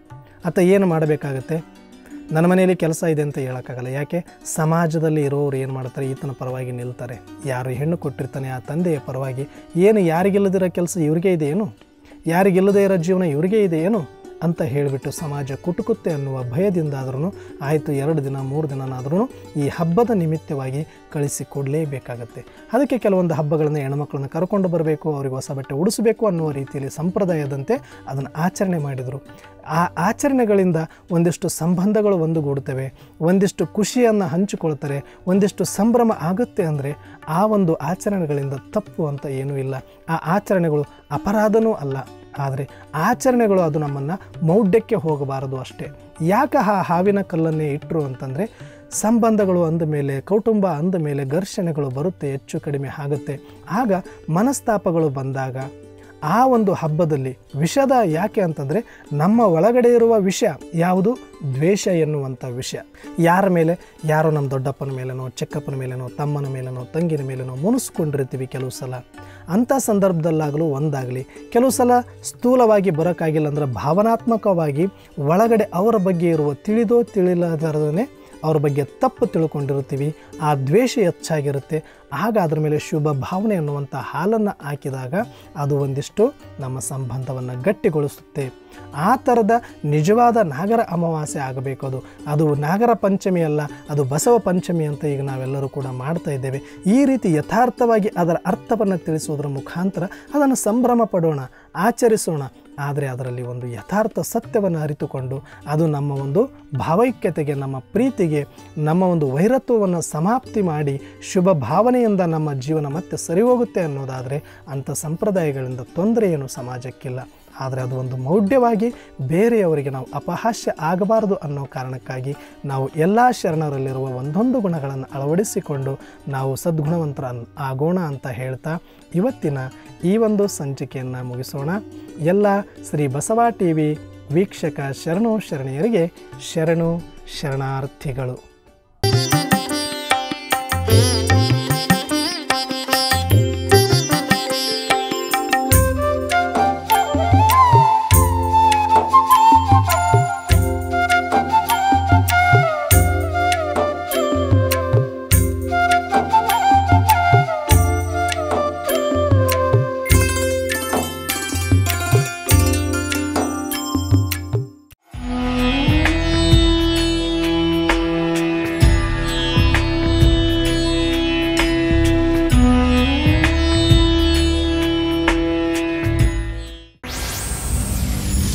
ಆತ ಏನು ಮಾಡಬೇಕಾಗತ್ತೆ ನನ್ನ ಮನೆಯಲ್ಲಿ ಕೆಲಸ ಇದೆ ಅಂತ ಹೇಳೋಕ್ಕಾಗಲ್ಲ ಯಾಕೆ ಸಮಾಜದಲ್ಲಿ ಇರೋರು ಏನು ಮಾಡ್ತಾರೆ ಈತನ ಪರವಾಗಿ ನಿಲ್ತಾರೆ ಯಾರು ಹೆಣ್ಣು ಕೊಟ್ಟಿರ್ತಾನೆ ಆ ತಂದೆಯ ಪರವಾಗಿ ಏನು ಯಾರಿಗಿಲ್ಲದಿರೋ ಕೆಲಸ ಇವ್ರಿಗೆ ಇದೆ ಏನು ಯಾರಿಗಿಲ್ಲದೇ ಇರೋ ಜೀವನ ಇವ್ರಿಗೆ ಇದೆ ಏನು ಅಂತ ಹೇಳಿಬಿಟ್ಟು ಸಮಾಜ ಕುಟುಕುತ್ತೆ ಅನ್ನುವ ಭಯದಿಂದಾದ್ರೂ ಆಯಿತು ಎರಡು ದಿನ ಮೂರು ದಿನನಾದ್ರೂ ಈ ಹಬ್ಬದ ನಿಮಿತ್ತವಾಗಿ ಕಳಿಸಿಕೊಡಲೇಬೇಕಾಗತ್ತೆ ಅದಕ್ಕೆ ಕೆಲವೊಂದು ಹಬ್ಬಗಳನ್ನು ಹೆಣ್ಮಕ್ಳನ್ನ ಕರ್ಕೊಂಡು ಬರಬೇಕು ಅವ್ರಿಗೆ ಹೊಸ ಬಟ್ಟೆ ಉಡಿಸಬೇಕು ಅನ್ನುವ ರೀತಿಯಲ್ಲಿ ಸಂಪ್ರದಾಯದಂತೆ ಅದನ್ನು ಆಚರಣೆ ಮಾಡಿದರು ಆ ಆಚರಣೆಗಳಿಂದ ಒಂದಿಷ್ಟು ಸಂಬಂಧಗಳು ಒಂದುಗೂಡುತ್ತವೆ ಒಂದಿಷ್ಟು ಖುಷಿಯನ್ನು ಹಂಚಿಕೊಳ್ತಾರೆ ಒಂದಿಷ್ಟು ಸಂಭ್ರಮ ಆಗುತ್ತೆ ಅಂದರೆ ಆ ಒಂದು ಆಚರಣೆಗಳಿಂದ ತಪ್ಪು ಅಂತ ಏನೂ ಇಲ್ಲ ಆ ಆಚರಣೆಗಳು ಅಪರಾಧನೂ ಅಲ್ಲ ಆದರೆ ಆಚರಣೆಗಳು ಅದು ನಮ್ಮನ್ನು ಮೌಢ್ಯಕ್ಕೆ ಹೋಗಬಾರದು ಅಷ್ಟೇ ಯಾಕೆ ಆ ಹಾವಿನ ಕಲ್ಲನ್ನೇ ಇಟ್ಟರು ಅಂತಂದರೆ ಸಂಬಂಧಗಳು ಅಂದ ಮೇಲೆ ಕೌಟುಂಬ ಅಂದ ಮೇಲೆ ಘರ್ಷಣೆಗಳು ಬರುತ್ತೆ ಹೆಚ್ಚು ಕಡಿಮೆ ಆಗುತ್ತೆ ಆಗ ಮನಸ್ತಾಪಗಳು ಬಂದಾಗ ಆ ಒಂದು ಹಬ್ಬದಲ್ಲಿ ವಿಷದ ಯಾಕೆ ಅಂತಂದರೆ ನಮ್ಮ ಒಳಗಡೆ ಇರುವ ವಿಷ ಯಾವುದು ದ್ವೇಷ ಎನ್ನುವಂಥ ವಿಷಯ ಯಾರ ಮೇಲೆ ಯಾರೋ ನಮ್ಮ ದೊಡ್ಡಪ್ಪನ ಮೇಲೆನೋ ಚಿಕ್ಕಪ್ಪನ ಮೇಲೆನೋ ತಮ್ಮನ ಮೇಲೆನೋ ತಂಗಿನ ಮೇಲೆನೋ ಮುನಿಸ್ಕೊಂಡಿರ್ತೀವಿ ಕೆಲವು ಸಲ ಅಂಥ ಸಂದರ್ಭದಲ್ಲಾಗಲೂ ಒಂದಾಗಲಿ ಕೆಲವು ಸಲ ಸ್ಥೂಲವಾಗಿ ಬರೋಕ್ಕಾಗಿಲ್ಲ ಅಂದ್ರೆ ಭಾವನಾತ್ಮಕವಾಗಿ ಒಳಗಡೆ ಅವರ ಬಗ್ಗೆ ಇರುವ ತಿಳಿದೋ ತಿಳಿಲದರನೇ ಅವ್ರ ಬಗ್ಗೆ ತಪ್ಪು ತಿಳ್ಕೊಂಡಿರ್ತೀವಿ ಆ ದ್ವೇಷ ಹೆಚ್ಚಾಗಿರುತ್ತೆ ಆಗ ಅದ್ರ ಮೇಲೆ ಶುಭ ಭಾವನೆ ಅನ್ನುವಂಥ ಹಾಲನ್ನು ಹಾಕಿದಾಗ ಅದು ಒಂದಿಷ್ಟು ನಮ್ಮ ಸಂಬಂಧವನ್ನು ಗಟ್ಟಿಗೊಳಿಸುತ್ತೆ ಆ ಥರದ ನಿಜವಾದ ನಾಗರ ಅಮಾವಾಸ್ಯೆ ಆಗಬೇಕು ಅದು ಅದು ನಾಗರ ಪಂಚಮಿ ಅಲ್ಲ ಅದು ಬಸವ ಪಂಚಮಿ ಅಂತ ಈಗ ನಾವೆಲ್ಲರೂ ಕೂಡ ಮಾಡ್ತಾ ಇದ್ದೇವೆ ಈ ರೀತಿ ಯಥಾರ್ಥವಾಗಿ ಅದರ ಅರ್ಥವನ್ನು ತಿಳಿಸುವುದರ ಮುಖಾಂತರ ಅದನ್ನು ಸಂಭ್ರಮ ಪಡೋಣ ಆಚರಿಸೋಣ ಆದರೆ ಅದರಲ್ಲಿ ಒಂದು ಯಥಾರ್ಥ ಸತ್ಯವನ್ನು ಅರಿತುಕೊಂಡು ಅದು ನಮ್ಮ ಒಂದು ಭಾವೈಕ್ಯತೆಗೆ ನಮ್ಮ ಪ್ರೀತಿಗೆ ನಮ್ಮ ಒಂದು ವೈರತ್ವವನ್ನು ಸಮಾಪ್ತಿ ಮಾಡಿ ಶುಭ ಭಾವನೆಯಿಂದ ನಮ್ಮ ಜೀವನ ಮತ್ತೆ ಸರಿ ಹೋಗುತ್ತೆ ಅನ್ನೋದಾದರೆ ಅಂಥ ಸಂಪ್ರದಾಯಗಳಿಂದ ತೊಂದರೆ ಏನು ಸಮಾಜಕ್ಕಿಲ್ಲ ಆದರೆ ಅದು ಒಂದು ಮೌಢ್ಯವಾಗಿ ಬೇರೆಯವರಿಗೆ ನಾವು ಅಪಹಾಸ್ಯ ಆಗಬಾರದು ಅನ್ನೋ ಕಾರಣಕ್ಕಾಗಿ ನಾವು ಎಲ್ಲ ಶರಣರಲ್ಲಿರುವ ಒಂದೊಂದು ಗುಣಗಳನ್ನು ಅಳವಡಿಸಿಕೊಂಡು ನಾವು ಸದ್ಗುಣವಂತರ ಆಗೋಣ ಅಂತ ಹೇಳ್ತಾ ಇವತ್ತಿನ ಈ ಒಂದು ಸಂಚಿಕೆಯನ್ನು ಮುಗಿಸೋಣ ಎಲ್ಲ ಶ್ರೀ ಬಸವ ಟಿ ವಿ ವೀಕ್ಷಕ ಶರಣು ಶರಣೆಯರಿಗೆ ಶರಣು ಶರಣಾರ್ಥಿಗಳು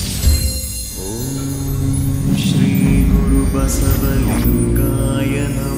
श्रीगुरुबसवलिङ्गाय नमः